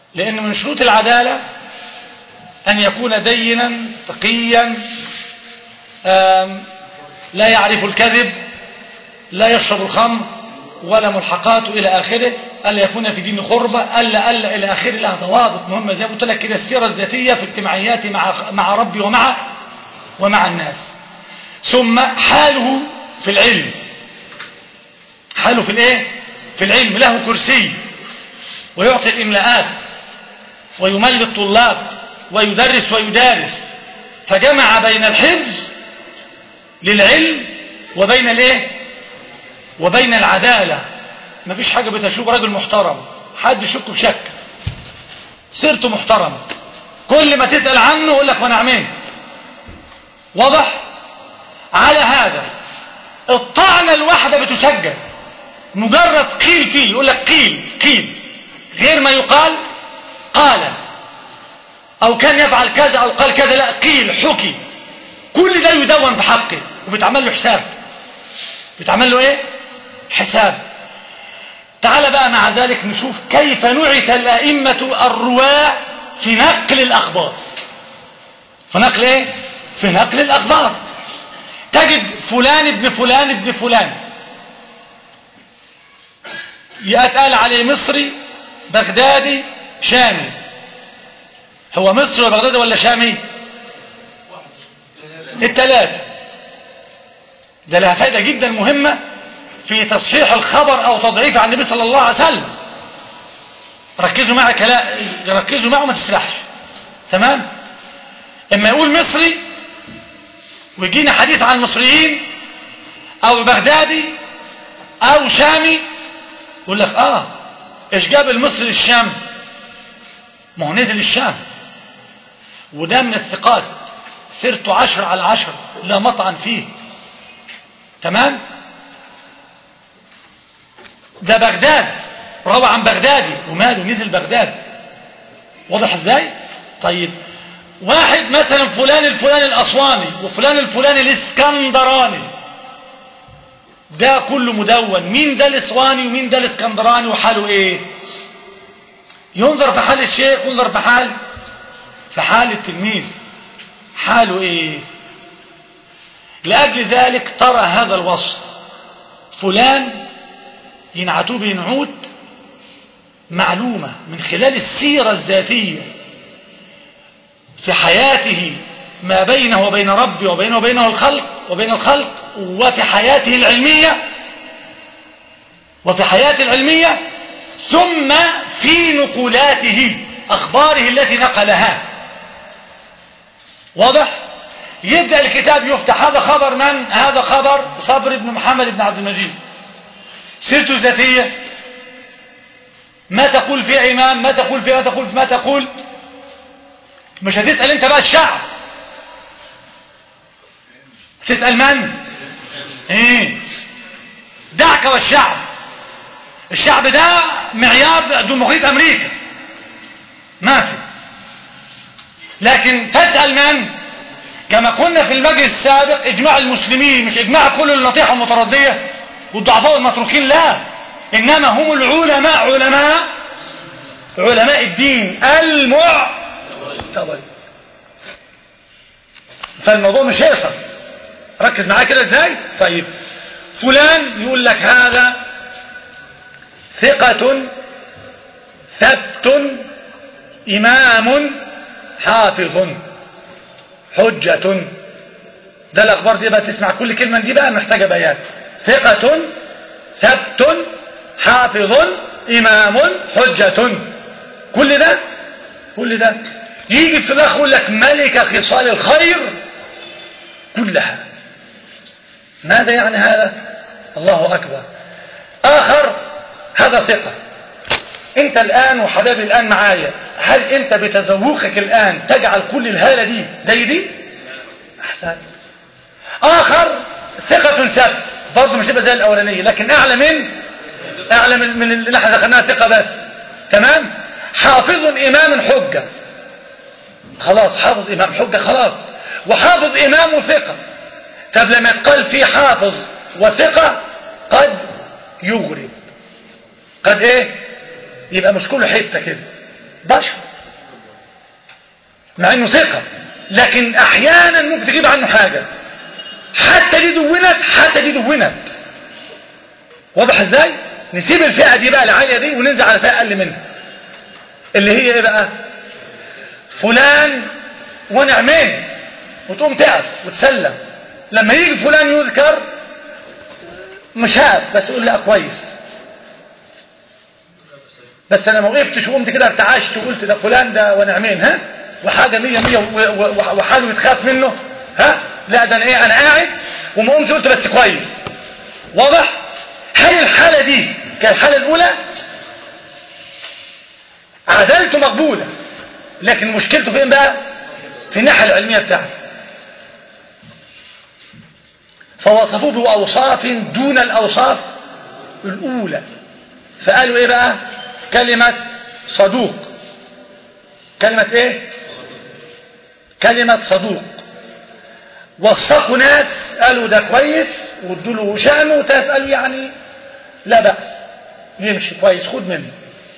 لأن من شروط العدالة أن يكون دينا تقيا آم، لا يعرف الكذب لا يشرب الخمر ولا ملحقاته إلى آخره ألا يكون في دين خربة ألا ألا إلى آخره لها ضوابط مهمة زي ما قلت لك كده السيرة الذاتية في اجتماعياتي مع مع ربي ومع ومع الناس ثم حاله في العلم حاله في الايه في العلم له كرسي ويعطي الإملاءات ويملي الطلاب ويدرس ويدارس فجمع بين الحفظ للعلم وبين الايه وبين العدالة مفيش حاجة بتشوف راجل محترم حد يشك في شك سيرته محترم كل ما تسأل عنه يقول لك وانا عمين واضح على هذا الطعنة الواحدة بتسجل مجرد قيل فيه يقول لك قيل قيل غير ما يقال قال او كان يفعل كذا او قال كذا لا قيل حكي كل ده يدون في حقه وبيتعمل له حساب بيتعمل له ايه حساب تعال بقى مع ذلك نشوف كيف نعت الأئمة الرواة في نقل الأخبار في نقل ايه في نقل الأخبار تجد فلان ابن فلان ابن فلان يتقال عليه مصري بغدادي شامي هو مصري ولا بغدادي ولا شامي الثلاثة ده لها فائدة جدا مهمة في تصحيح الخبر او تضعيفه عن النبي صلى الله عليه وسلم ركزوا معي كلا ركزوا معه ما تسرحش تمام اما يقول مصري ويجينا حديث عن المصريين او بغدادي او شامي يقول لك اه ايش جاب المصري الشام ما هو نزل الشام وده من الثقات سيرته عشر على عشر لا مطعن فيه تمام ده بغداد روى عن بغدادي وماله نزل بغداد واضح ازاي طيب واحد مثلا فلان الفلاني الاسواني وفلان الفلاني الاسكندراني ده كله مدون مين ده الاسواني ومين ده الاسكندراني وحاله ايه ينظر في حال الشيخ ينظر في حال في حال التلميذ حاله ايه لأجل ذلك ترى هذا الوصف فلان ينعتوه بنعوت معلومة من خلال السيرة الذاتية في حياته ما بينه وبين ربي وبينه وبينه الخلق وبين الخلق وفي حياته العلمية وفي حياته العلمية ثم في نقولاته أخباره التي نقلها واضح يبدأ الكتاب يفتح هذا خبر من هذا خبر صبر بن محمد بن عبد المجيد سيرته الذاتية ما تقول في إمام ما تقول في ما تقول في ما تقول مش هتسأل انت بقى الشعب تسأل من ايه دعك والشعب الشعب ده معيار جمهورية امريكا ما في لكن تسأل من كما قلنا في المجلس السابق اجماع المسلمين مش اجماع كل النطيحة المتردية والضعفاء المتروكين لا انما هم العلماء علماء علماء الدين المعتبر فالموضوع مش هيصل ركز معايا كده ازاي طيب فلان يقول لك هذا ثقة ثبت إمام حافظ حجة ده الأخبار دي بقى تسمع كل كلمة دي بقى محتاجة بيان ثقة ثبت حافظ إمام حجة كل ده كل ده يجي في الآخر يقول لك ملك خصال الخير كلها ماذا يعني هذا الله أكبر آخر هذا ثقة انت الآن وحبايبي الآن معايا هل انت بتذوقك الآن تجعل كل الهالة دي زي دي أحسن آخر ثقة ثبت برضه مش هيبقى زي الأولانية لكن أعلى من أعلى من, من اللي احنا دخلناها ثقة بس تمام حافظ إمام حجة خلاص حافظ إمام حجة خلاص وحافظ إمام وثقة طب لما يتقال في حافظ وثقة قد يغرب قد ايه يبقى مش كله حتة كده بشر مع انه ثقة لكن احيانا ممكن تجيب عنه حاجة حتى دي دونت حتى دي دونت واضح ازاي نسيب الفئة دي بقى العالية دي وننزل على فئة اقل منها اللي هي ايه بقى فلان ونعمين وتقوم تقف وتسلم لما يجي فلان يذكر مش هقف بس يقول لا كويس بس انا ما وقفتش وقمت كده ارتعشت وقلت ده فلان ده ونعمين ها وحاجه مية مية و- و- وحاجه بتخاف منه ها لا ده انا ايه انا قاعد وما قمت قلت بس كويس واضح هل الحاله دي كالحاله الاولى عدالته مقبوله لكن مشكلته فين بقى في الناحيه العلميه بتاعته فوصفوه بأوصاف دون الأوصاف الأولى فقالوا إيه بقى كلمة صدوق كلمة إيه كلمة صدوق وثقوا ناس قالوا ده كويس وادوا له شأنه وناس قالوا يعني لا بأس يمشي كويس خد منه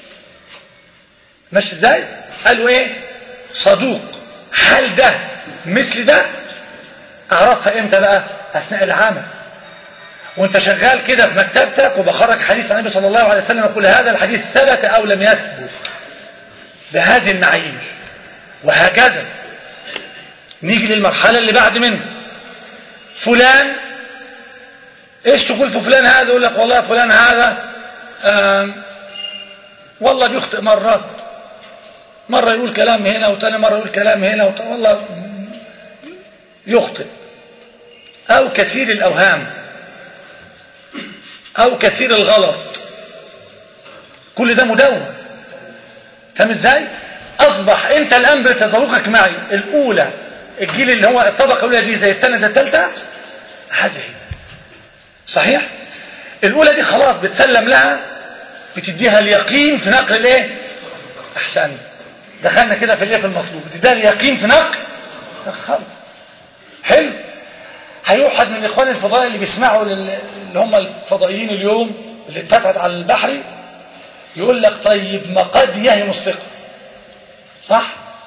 ماشي ازاي قالوا ايه صدوق هل ده مثل ده اعرفها امتى بقى اثناء العمل وانت شغال كده في مكتبتك وبخرج حديث عن النبي صلى الله عليه وسلم يقول هذا الحديث ثبت او لم يثبت بهذه المعايير وهكذا نيجي للمرحلة اللي بعد منه فلان ايش تقول في فلان هذا يقول لك والله فلان هذا آم، والله بيخطئ مرات مرة يقول كلام هنا وتاني مرة يقول كلام هنا وت... والله يخطئ أو كثير الأوهام أو كثير الغلط كل ده مدون فاهم ازاي أصبح أنت الآن بتذوقك معي الأولى الجيل اللي هو الطبقة الأولى دي زي الثانية زي الثالثة هذه هي. صحيح الأولى دي خلاص بتسلم لها بتديها اليقين في نقل الايه احسن دخلنا كده في الايه في المطلوب بتديها اليقين في نقل الخلق حلو هيوحد من الاخوان الفضائي اللي بيسمعوا لل- اللي هم الفضائيين اليوم اللي اتفتحت على البحري يقول لك طيب ما قد يهم الثقة صح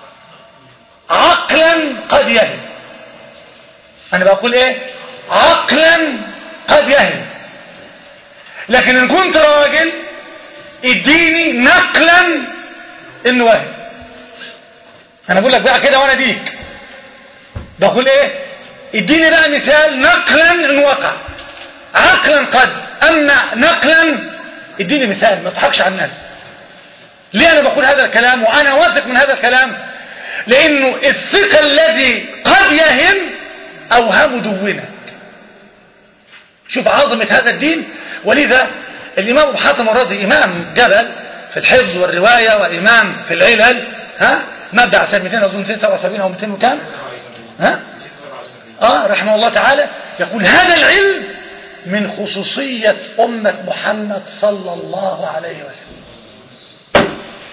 عقلا قد يهم انا بقول ايه عقلا قد يهم لكن ان كنت راجل اديني نقلا انه وهم انا بقول لك بقى كده وانا ديك بقول ايه اديني بقى مثال نقلا ان وقع عقلا قد اما نقلا اديني مثال ما تضحكش على الناس ليه انا بقول هذا الكلام وانا واثق من هذا الكلام لانه الثقة الذي قد يهم اوهام دونك شوف عظمة هذا الدين ولذا الإمام أبو حاتم الرازي إمام جبل في الحفظ والرواية وإمام في العلل ها مبدع سنة 200 أظن 277 أو 200 وكام ها آه رحمه الله تعالى يقول هذا العلم من خصوصية أمة محمد صلى الله عليه وسلم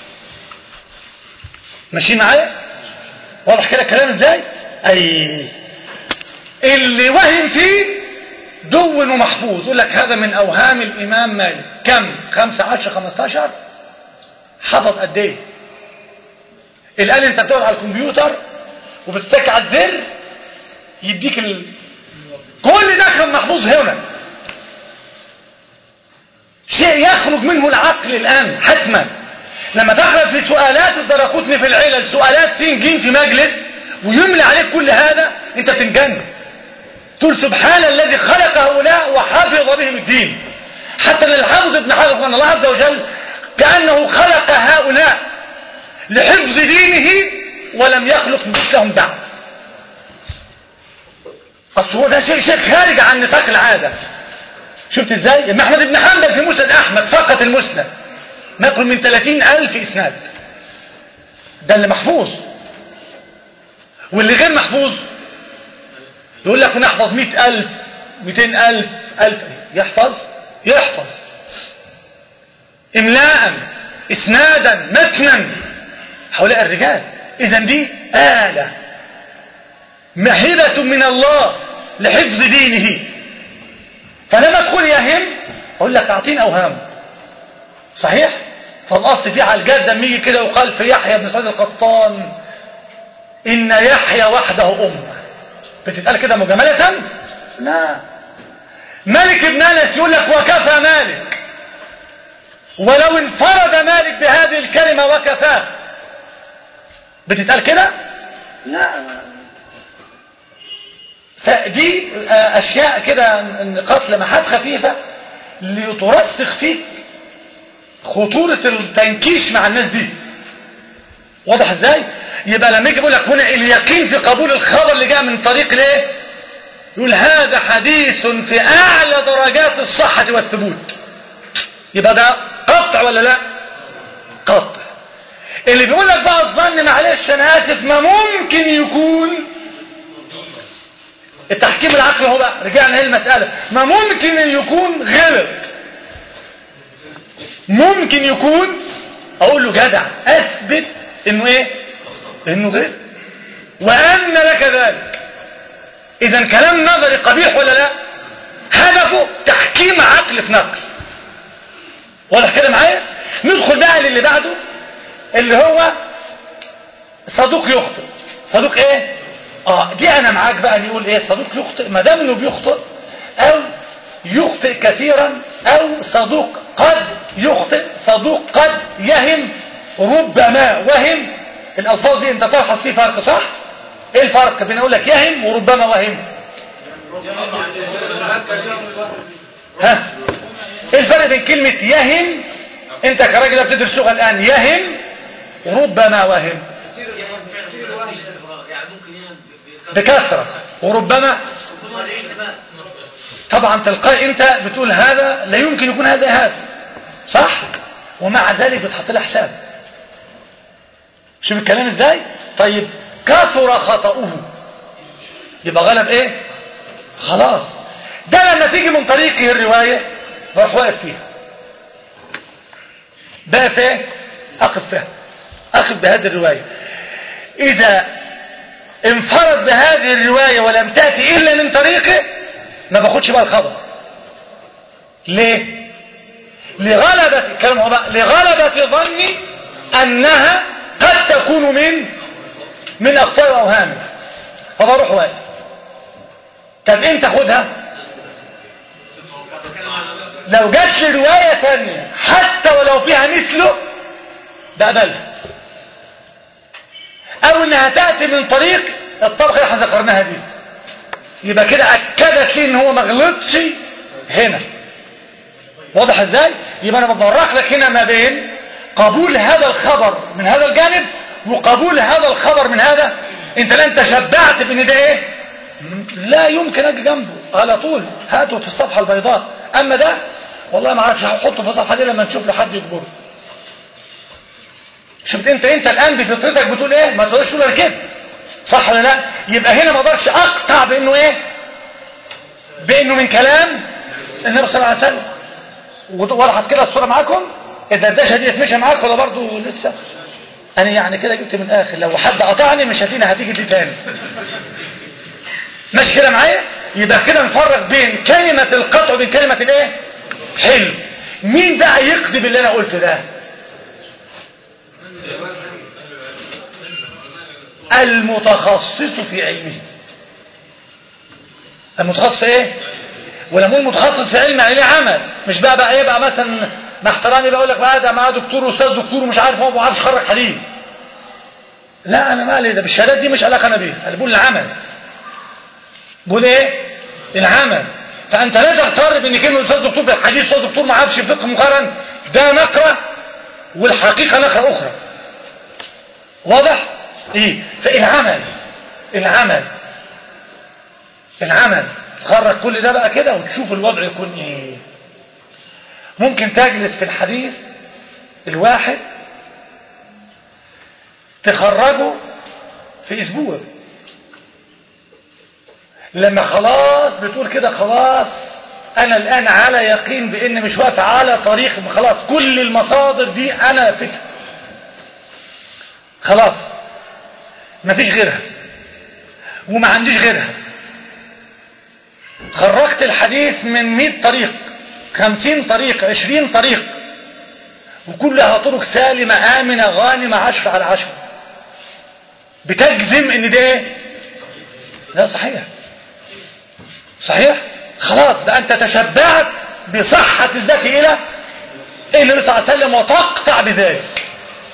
ماشي معايا واضح كده الكلام ازاي اي اللي وهم فيه دون ومحفوظ يقول لك هذا من اوهام الامام مالك كم خمسة عشر خمستاشر حفظ قد ايه الان انت بتقعد على الكمبيوتر وبتتك على الزر يديك ال... كل ده كان محفوظ هنا شيء يخرج منه العقل الان حتما لما تقرا في سؤالات الدرقطني في العلل سؤالات سين جيم في مجلس ويملى عليك كل هذا انت تنجن تقول سبحان الذي خلق هؤلاء وحفظ بهم الدين حتى ان الحافظ ابن حجر ان الله عز وجل كانه خلق هؤلاء لحفظ دينه ولم يخلق مثلهم بعد اصل هو ده شيء شيء خارج عن نطاق العاده شفت ازاي ابن احمد بن حنبل في مسند احمد فقط المسند ما يقرب من 30 الف اسناد ده اللي محفوظ واللي غير محفوظ يقول لك نحفظ مئة ألف مئتين ألف ألف يحفظ يحفظ إملاء إسنادا متنا هؤلاء الرجال إذا دي آلة مهبة من الله لحفظ دينه فلما تقول يهم أقول لك أعطيني أوهام صحيح فالأصل فيه على الجد لما يجي كده وقال في يحيى بن سعيد القطان إن يحيى وحده أمة بتتقال كده مجاملة لا مالك بن أنس يقول لك وكفى مالك ولو انفرد مالك بهذه الكلمة وكفاه بتتقال كده لا فدي آه، أشياء كده نقاط لمحات خفيفة لترسخ فيك خطورة التنكيش مع الناس دي واضح ازاي يبقى لما يجي يقول لك هنا اليقين في قبول الخبر اللي جاء من طريق الايه يقول هذا حديث في اعلى درجات الصحة والثبوت يبقى ده قطع ولا لا قطع اللي بيقول لك بقى الظن معلش انا اسف ما ممكن يكون التحكيم العقلي هو بقى رجعنا هي المسألة ما ممكن يكون غلط ممكن يكون اقول له جدع اثبت انه ايه انه غلط وان لك ذلك اذا كلام نظري قبيح ولا لا هدفه تحكيم عقل في نقل واضح كده معايا ندخل بقى للي بعده اللي هو صدوق يخطئ صدوق ايه اه دي انا معاك بقى اللي يقول ايه صدوق يخطئ ما دام انه بيخطئ او يخطئ كثيرا او صدوق قد يخطئ صدوق قد يهم ربما وهم الالفاظ دي انت تلحظ فيه فرق صح ايه الفرق بين اقول لك يهم وربما وهم ها ايه الفرق بين كلمة يهم انت كراجل بتدرس لغة الان يهم وربما وهم يعني ممكن يعني بكثرة وربما طبعا تلقائي انت بتقول هذا لا يمكن يكون هذا هذا صح ومع ذلك بتحط له حساب شوف الكلام ازاي طيب كثر خطأه يبقى غلب ايه خلاص ده لما تيجي من طريقه الرواية بروح واقف فيها بقى فين اقف فيها اقف بهذه الرواية اذا انفرد بهذه الرواية ولم تأتي الا من طريقه ما باخدش بقى الخبر ليه لغلبة الكلام هو بقى لغلبة ظني انها قد تكون من من اخطاء اوهامه فبروح واقف طب امتى اخدها لو جات لي رواية ثانية حتى ولو فيها مثله بقبلها او انها تأتي من طريق الطبقة اللي احنا ذكرناها دي يبقى كده اكدت لي ان هو ما غلطش هنا واضح ازاي يبقى انا بفرق لك هنا ما بين قبول هذا الخبر من هذا الجانب وقبول هذا الخبر من هذا انت لا انت شبعت بان ده ايه لا يمكن اجي جنبه على طول هاته في الصفحة البيضاء اما ده والله ما اعرفش هحطه في الصفحة دي لما نشوف لحد يجبره شفت انت انت الان بفطرتك بتقول ايه ما تقدرش تقول انا كده صح ولا لا يبقى هنا ما اقدرش اقطع بانه ايه بانه من كلام النبي صلى الله عليه وسلم وضحت كده الصوره معاكم اذا الدشه دي مشى معاك ولا برضه لسه انا يعني كده جبت من الاخر لو حد قطعني مش هتيجي هتيجي دي تاني ماشي كده معايا يبقى كده نفرق بين كلمة القطع وبين كلمة الايه حلو مين بقى يقضي باللي انا قلته ده المتخصص في علمه المتخصص في ايه ولما اقول متخصص في علم عليه عمل مش بقى بقى ايه بقى مثلا مع احترامي بقول لك بقى ده معاه دكتور واستاذ دكتور ومش عارف هو ما عارفش يخرج حديث لا انا مالي ده بالشهادات دي مش علاقه انا بيها انا بقول العمل بقول ايه العمل فانت لا تغتر بان كلمه استاذ دكتور في الحديث استاذ دكتور ما عرفش فقه مقارن ده نقره والحقيقه نقره اخرى واضح ايه فالعمل العمل العمل تخرج كل ده بقى كده وتشوف الوضع يكون ايه ممكن تجلس في الحديث الواحد تخرجه في اسبوع لما خلاص بتقول كده خلاص انا الان على يقين بان مش واقف على طريق خلاص كل المصادر دي انا لفتها خلاص مفيش غيرها وما عنديش غيرها خرجت الحديث من 100 طريق 50 طريق 20 طريق وكلها طرق سالمة آمنة غانمة عشر على عشر بتجزم ان ده ايه لا صحيح صحيح خلاص ده انت تشبعت بصحة الذكي الى النبي صلى الله عليه وسلم وتقطع بذلك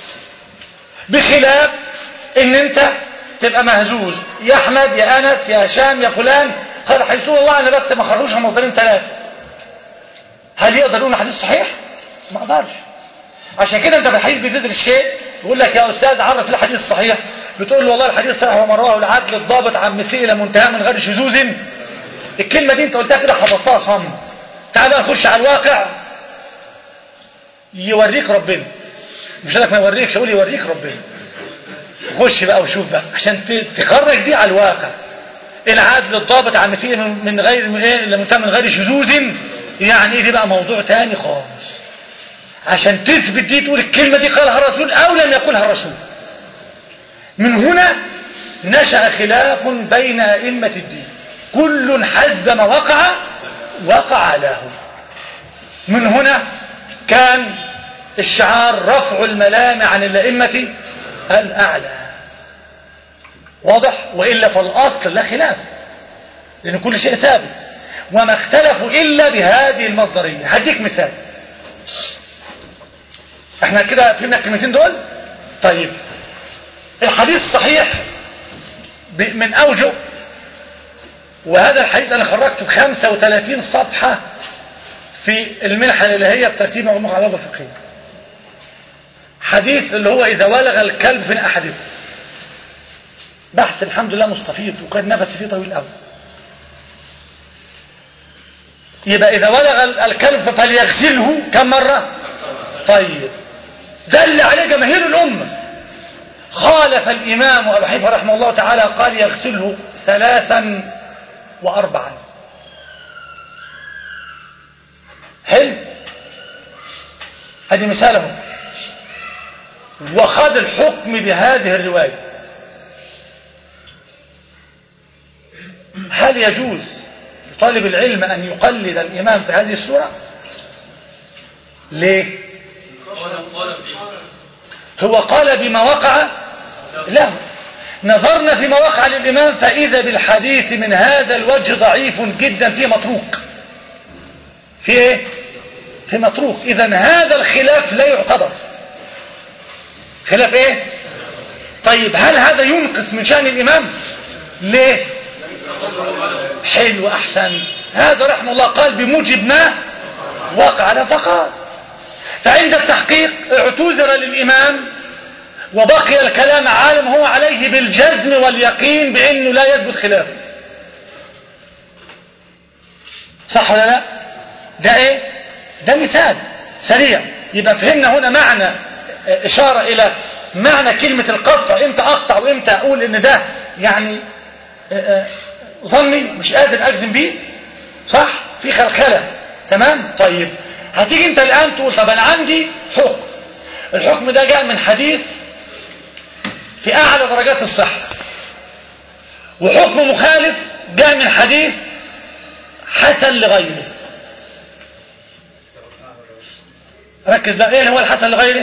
بخلاف ان انت تبقى مهزوز يا احمد يا انس يا هشام يا فلان قال حديث الله انا بس ما خرجش مصدرين ثلاثه هل يقدر يقول حديث صحيح ما اقدرش عشان كده انت في الحديث بتدرس شيء يقول لك يا استاذ عرف الحديث الصحيح بتقول له والله الحديث صحيح ومن رواه العدل الضابط عن مثله الى منتهى من غير شذوذ الكلمه دي انت قلتها كده حفظتها صم تعال بقى نخش على الواقع يوريك ربنا مش لك ما يوريكش اقول يوريك ربنا خش بقى وشوف بقى عشان ت- تخرج دي على الواقع العدل الضابط عن فيه من من غير من ايه لم من غير شذوذ يعني ايه دي بقى موضوع تاني خالص عشان تثبت دي تقول الكلمة دي قالها الرسول او لم يقولها الرسول من هنا نشأ خلاف بين أئمة الدين كل حسب ما وقع وقع له من هنا كان الشعار رفع الملام عن الأئمة الأعلى واضح وإلا فالأصل لا خلاف لأن كل شيء ثابت وما اختلفوا إلا بهذه المصدرية هديك مثال احنا كده فهمنا الكلمتين دول طيب الحديث صحيح ب- من أوجه وهذا الحديث أنا خرجته في 35 صفحة في المنحة الإلهية بترتيب مجموعة على الفقهية حديث اللي هو إذا ولغ الكلب في أحدكم بحث الحمد لله مستفيض وكان نفس فيه طويل قوي يبقى إذا ولغ ال- الكلب فليغسله كم مرة طيب دل عليه جماهير الأمة خالف الإمام أبو حنيفة رحمه الله تعالى قال يغسله ثلاثا وأربعا حلو هذه مثاله وخذ الحكم بهذه الرواية هل يجوز لطالب العلم أن يقلد الإمام في هذه السورة ليه هو قال بما وقع له نظرنا فيما وقع للإمام فإذا بالحديث من هذا الوجه ضعيف جدا فيه متروك في ايه في متروك اذا هذا الخلاف لا يعتبر خلاف ايه طيب هل هذا ينقص من شأن الإمام ليه حلو أحسن هذا رحمه الله قال بموجب ما وقع له فقال فعند التحقيق اعتذر للإمام وبقي الكلام عالم هو عليه بالجزم واليقين بأنه لا يثبت خلافه صح ولا لا ده ايه ده مثال سريع يبقى فهمنا هنا معنى اشارة الى معنى كلمة القطع امتى اقطع وامتى اقول ان ده يعني ظني مش قادر اجزم بيه صح في خلخلة تمام طيب هتيجي انت الان تقول طب انا عندي حكم الحكم ده جاء من حديث في اعلى درجات الصحة وحكم مخالف جاء من حديث حسن لغيره ركز بقى ايه هو الحسن لغيره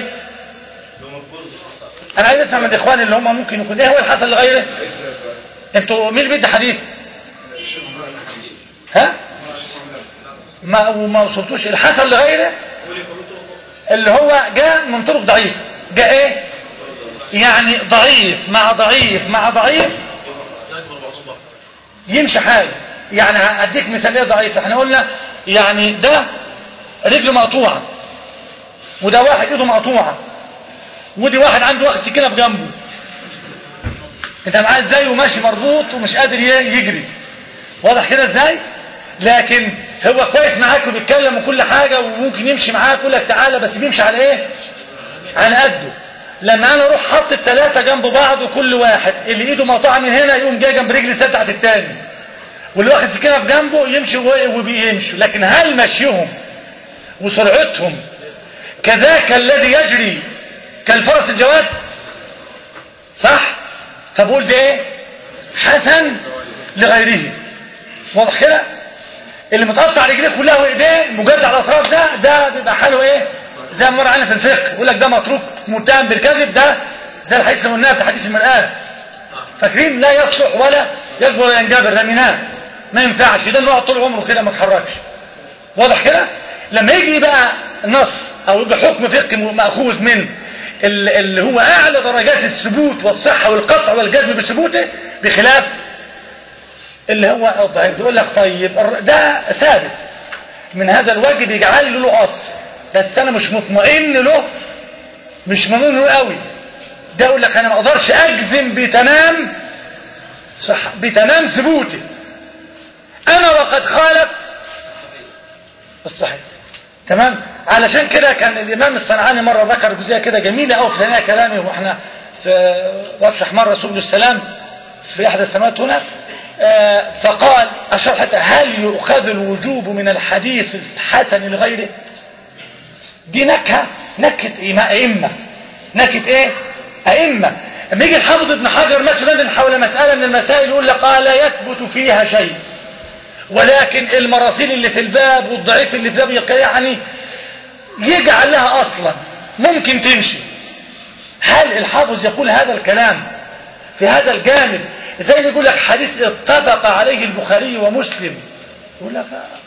انا عايز اسمع من الاخوان اللي هم ممكن يكون ايه هو الحسن لغيره انتوا مين اللي بيدي حديث ها ما وما وصلتوش الحسن لغيره اللي هو جاء من طرق ضعيفه جاء ايه يعني ضعيف مع ضعيف مع ضعيف يمشي حاجه يعني هديك مثاليه ضعيفه احنا قلنا يعني ده رجله مقطوعه وده واحد ايده مقطوعه ودي واحد عنده واخد سكينه في جنبه انت معاه ازاي وماشي مربوط ومش قادر يجري واضح كده ازاي لكن هو كويس معاك وبيتكلم وكل حاجة وممكن يمشي معاك يقول لك تعالى بس بيمشي على ايه على قده لما انا اروح حط الثلاثة جنب بعض وكل واحد اللي ايده مقطوعه من هنا يقوم جاي جنب رجل السد بتاعت التاني واللي واخد سكينه في جنبه يمشي وبيمشي لكن هل مشيهم وسرعتهم كذاك الذي يجري كالفرس الجواد صح فبقول ده ايه حسن لغيره واضح كده اللي متقطع رجليه كلها وايديه مجدع على الاطراف ده ده بيبقى حاله ايه زي ما مر علينا في الفقه يقول لك ده متروك متهم بالكذب ده زي الحديث المناه في حديث المرآة فاكرين لا يصلح ولا يكبر ولا ينجبر رميناه ما ينفعش ده نقعد طول عمره كده ما اتحركش واضح كده لما يجي بقى نص او يجي حكم فقهي ماخوذ من ال- اللي هو اعلى درجات الثبوت والصحه والقطع والجزم بثبوته بخلاف اللي هو الضعيف يقول لك طيب الر- ده ثابت من هذا الواجب يجعل له له اصل بس انا مش مطمئن له مش مطمئن له قوي ده يقول لك انا ما اقدرش اجزم بتمام صح بتمام ثبوته انا وقد خالف الصحيح تمام علشان كده كان الامام الصنعاني مره ذكر جزئيه كده جميله قوي في ثنايا كلامه واحنا في رشح مره سبل السلام في احدى السنوات هنا آه، فقال اشار حتى هل يؤخذ الوجوب من الحديث الحسن لغيره دي نكهه نكهه إيما- ائمه نكهه ايه ائمه لما يجي الحافظ ابن حجر مثلا حول مساله من المسائل يقول لك قال لا يثبت فيها شيء ولكن المراسيل اللي في الباب والضعيف اللي في الباب يق- يعني يجعل لها اصلا ممكن تمشي هل الحافظ يقول هذا الكلام في هذا الجانب زي ما يقول لك حديث اتفق عليه البخاري ومسلم يقول لك آه.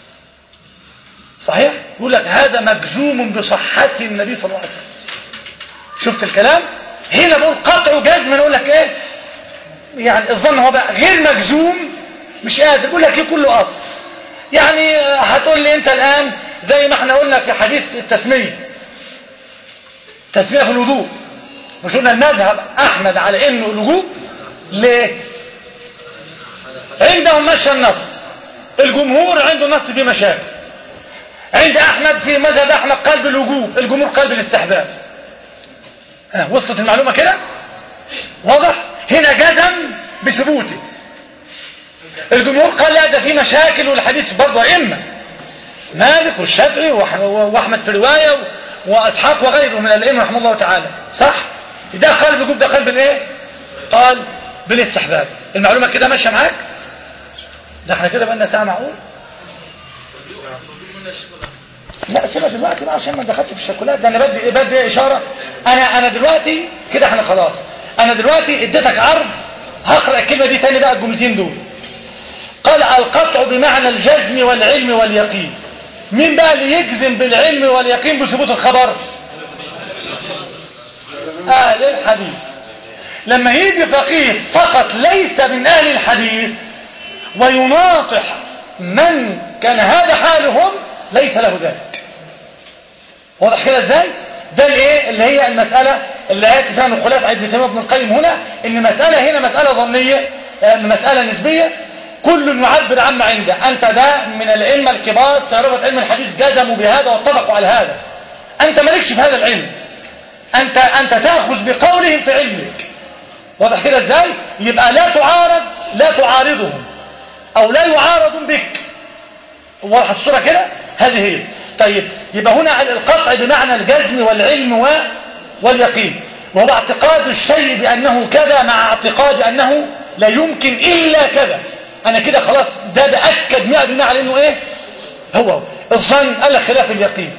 صحيح يقول لك هذا مجزوم بصحة النبي صلى الله عليه وسلم شفت الكلام هنا بقول قطع جزم اقول لك ايه يعني الظن هو بقى غير مجزوم مش قادر يقول لك ايه كله اصل يعني آه، هتقول لي انت الان زي ما احنا قلنا في حديث التسمية تسمية في الوضوء مش قلنا المذهب احمد على انه الوجوب ليه عندهم مشى النص الجمهور عنده نص فيه مشاكل عند احمد في مذهب احمد قال بالوجوب الجمهور قال بالاستحباب ها، وصلت المعلومة كده واضح هنا جزم بثبوته الجمهور قال لا ده في مشاكل والحديث برضه ائمه مالك والشافعي وح- واحمد في روايه و- واسحاق وغيره من الائمه رحمه الله تعالى صح ده قال بالوجوب ده قال بالايه قال بالاستحباب المعلومه كده ماشيه معاك ده احنا كده بقالنا ساعه معقول لا سيبها دلوقتي بقى عشان ما دخلت في الشوكولات ده انا بدي بدي اشاره انا انا دلوقتي كده احنا خلاص انا دلوقتي اديتك عرض هقرا الكلمه دي تاني بقى الجملتين دول قال القطع بمعنى الجزم والعلم واليقين مين بقى اللي يجزم بالعلم واليقين بثبوت الخبر اهل الحديث لما يجي فقيه فقط ليس من اهل الحديث ويناطح من كان هذا حالهم ليس له ذلك واضح كده ازاي ده الايه اللي هي المسألة اللي هيأتي فيها نقولات عيد تيمية ابن القيم هنا ان مسألة هنا مسألة ظنية آه، مسألة نسبية كل يعبر عما عنده انت ده من الائمه الكبار تعرفة علم الحديث جزموا بهذا واتفقوا على هذا انت مالكش في هذا العلم انت انت تاخذ بقولهم في علمك واضح كده ازاي يبقى لا تعارض لا تعارضهم او لا يعارض بك واضح الصورة كده هذه هي طيب يبقى هنا القطع بمعنى الجزم والعلم و... واليقين وهو اعتقاد الشيء بأنه كذا مع اعتقاد أنه لا يمكن إلا كذا أنا كده خلاص ده بأكد 100% على أنه إيه هو هو. الظن قال لك خلاف اليقين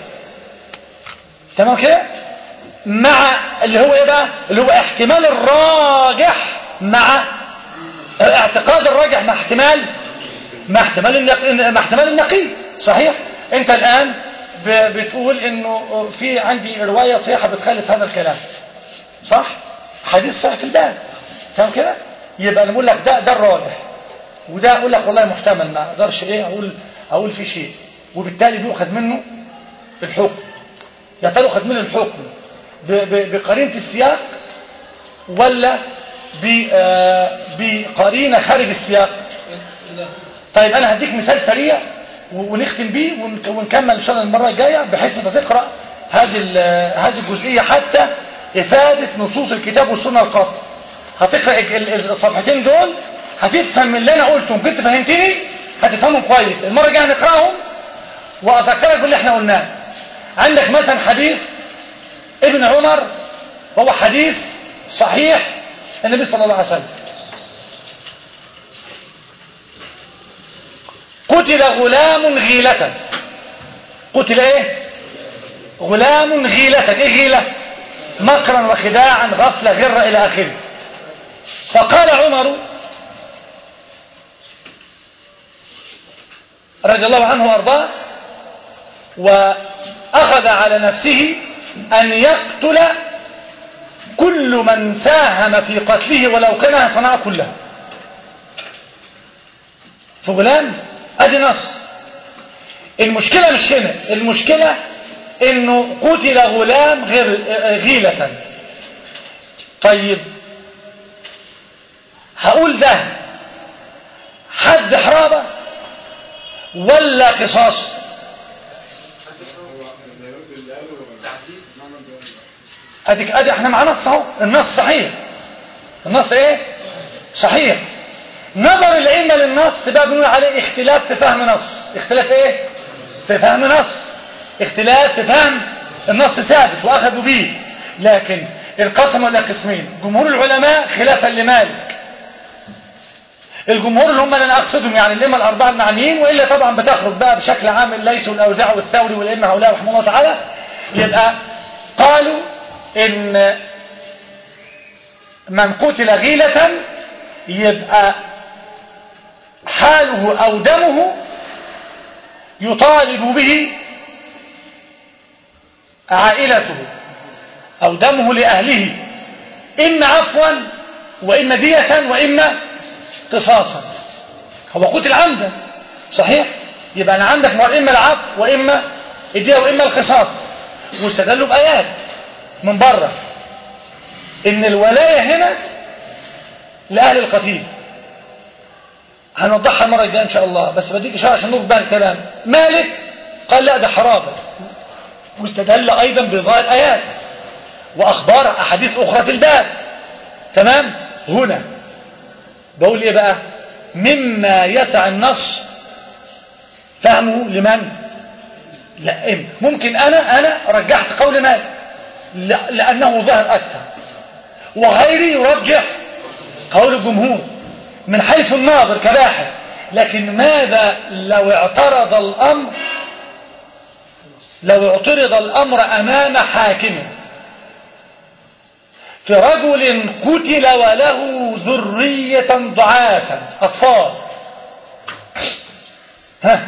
تمام كده مع اللي هو ايه بقى اللي هو احتمال الراجح مع اعتقاد الراجح مع احتمال مع احتمال النقي مع احتمال النقي صحيح انت الان ب- بتقول انه في عندي رواية صحيحة بتخالف هذا الكلام صح حديث صحيح في الباب تمام كده يبقى نقول لك ده ده الراجح وده اقول لك والله محتمل ما اقدرش ايه اقول اقول في شيء وبالتالي بيؤخذ منه الحكم يا ترى يؤخذ منه الحكم ب- ب- بقرينة السياق ولا ب- آه، بقرينة خارج السياق طيب انا هديك مثال سريع و- ونختم بيه ونك- ونكمل ان شاء الله المره الجايه بحيث انت تقرا هذه ال- هذه الجزئيه حتى افاده نصوص الكتاب والسنه القاطعه هتقرا ال- ال- الصفحتين دول هتفهم من اللي انا قلته كنت فهمتني هتفهمهم كويس المره الجايه هنقراهم واذكرك باللي احنا قلناه عندك مثلا حديث ابن عمر وهو حديث صحيح النبي صلى الله عليه وسلم قتل غلام غيلة قتل ايه غلام غيلتك ايه غيلة مكرا وخداعا غفلة غرة الى اخره فقال عمر رضي الله عنه وارضاه واخذ على نفسه ان يقتل كل من ساهم في قتله ولو كان صنع كلها فغلان ادي نص المشكلة مش هنا المشكلة انه قتل غلام غير غيلة طيب هقول ده حد حرابة ولا قصاص اديك ادي احنا معانا نص اهو النص صحيح النص ايه صحيح نظر الائمه للنص بقى بنقول عليه اختلاف في فهم نص اختلاف ايه في فهم نص اختلاف في فهم النص ثابت واخذوا به لكن انقسموا الى قسمين جمهور العلماء خلافا لمالك الجمهور اللي هم اللي انا اقصدهم يعني الائمه الاربعه المعنيين والا طبعا بتخرج بقى بشكل عام الليث والاوزاع والثوري والائمه هؤلاء رحمه الله تعالى يبقى قالوا ان من قتل غيلة يبقى حاله او دمه يطالب به عائلته او دمه لاهله اما عفوا واما دية واما قصاصا هو قتل عمدا صحيح يبقى انا عندك اما العفو واما الدية واما القصاص واستدلوا بايات من بره ان الولاية هنا لأهل القتيل هنوضحها المرة الجاية ان شاء الله بس بديك اشاره عشان نوقف بقى الكلام مالك قال لا ده حرابة واستدل ايضا بظاهر ايات واخبار احاديث اخرى في الباب تمام هنا بقول ايه بقى مما يسع النص فهمه لمن لا إم. ممكن انا انا رجحت قول مالك لأنه ظهر أكثر وغيري يرجح قول الجمهور من حيث الناظر كباحث لكن ماذا لو اعترض الأمر لو اعترض الأمر أمام حاكم في رجل قتل وله ذرية ضعافا أطفال ها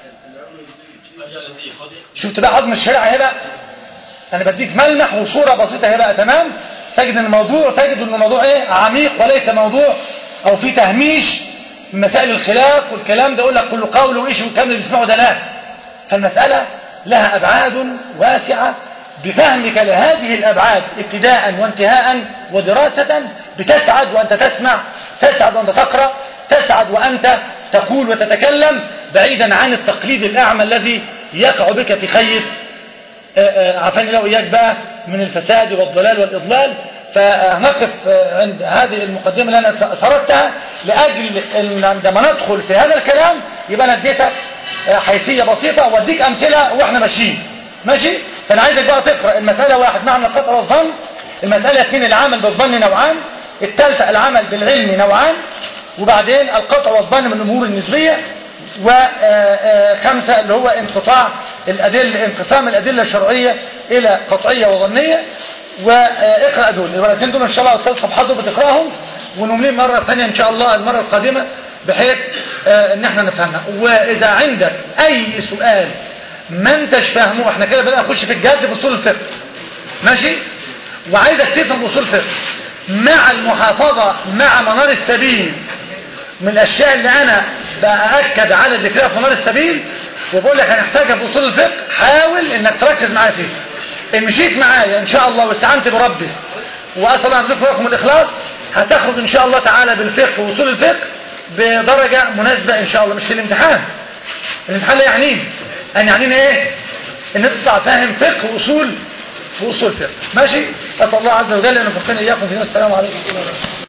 شفت بقى عظم الشريعة هنا انا بديك ملمح وصورة بسيطة هي بقى تمام تجد ان الموضوع تجد ان الموضوع ايه عميق وليس موضوع او في تهميش من مسائل الخلاف والكلام ده يقول لك كل قول وايش والكلام اللي بيسمعه ده لا فالمسألة لها ابعاد واسعة بفهمك لهذه الابعاد ابتداء وانتهاء ودراسة بتسعد وانت تسمع تسعد وانت تقرأ تسعد وانت تقول وتتكلم بعيدا عن التقليد الاعمى الذي يقع بك في خيط عفاني لو إياك بقى من الفساد والضلال والإضلال فنقف عند هذه المقدمة اللي أنا سردتها لأجل أن عندما ندخل في هذا الكلام يبقى أنا اديتك حيثية بسيطة واديك أمثلة وإحنا ماشيين ماشي فأنا عايزك بقى تقرأ المسألة واحد معنى القطع والظن المسألة اثنين العمل بالظن نوعان الثالثة العمل بالعلم نوعان وبعدين القطع والظن من الأمور النسبية وخمسة اللي هو انقطاع الأدلة انقسام الأدلة الشرعية إلى قطعية وظنية واقرأ دول الورقتين دول إن شاء الله أستاذ صفحات بتقرأهم ونمليهم مرة ثانية إن شاء الله المرة القادمة بحيث إن احنا نفهمها وإذا عندك أي سؤال ما انتش فاهمه احنا كده بدأنا نخش في الجد في أصول الفقه ماشي وعايزك تفهم أصول الفقه مع المحافظة مع منار السبيل من الأشياء اللي أنا بأكد على ذكرها في منار السبيل وبقول لك هنحتاجها في أصول الفقه حاول إنك تركز معايا فيه إن مشيت معايا إن شاء الله واستعنت بربي وأسأل الله أن لكم الإخلاص هتخرج إن شاء الله تعالى بالفقه وأصول الفقه بدرجة مناسبة إن شاء الله مش في الامتحان الامتحان لا يعنيه أن يعنيني إيه إن تطلع فاهم فقه وأصول في أصول فقه ماشي أسأل الله عز وجل أن يفقنا إياكم في السلام عليكم ورحمة الله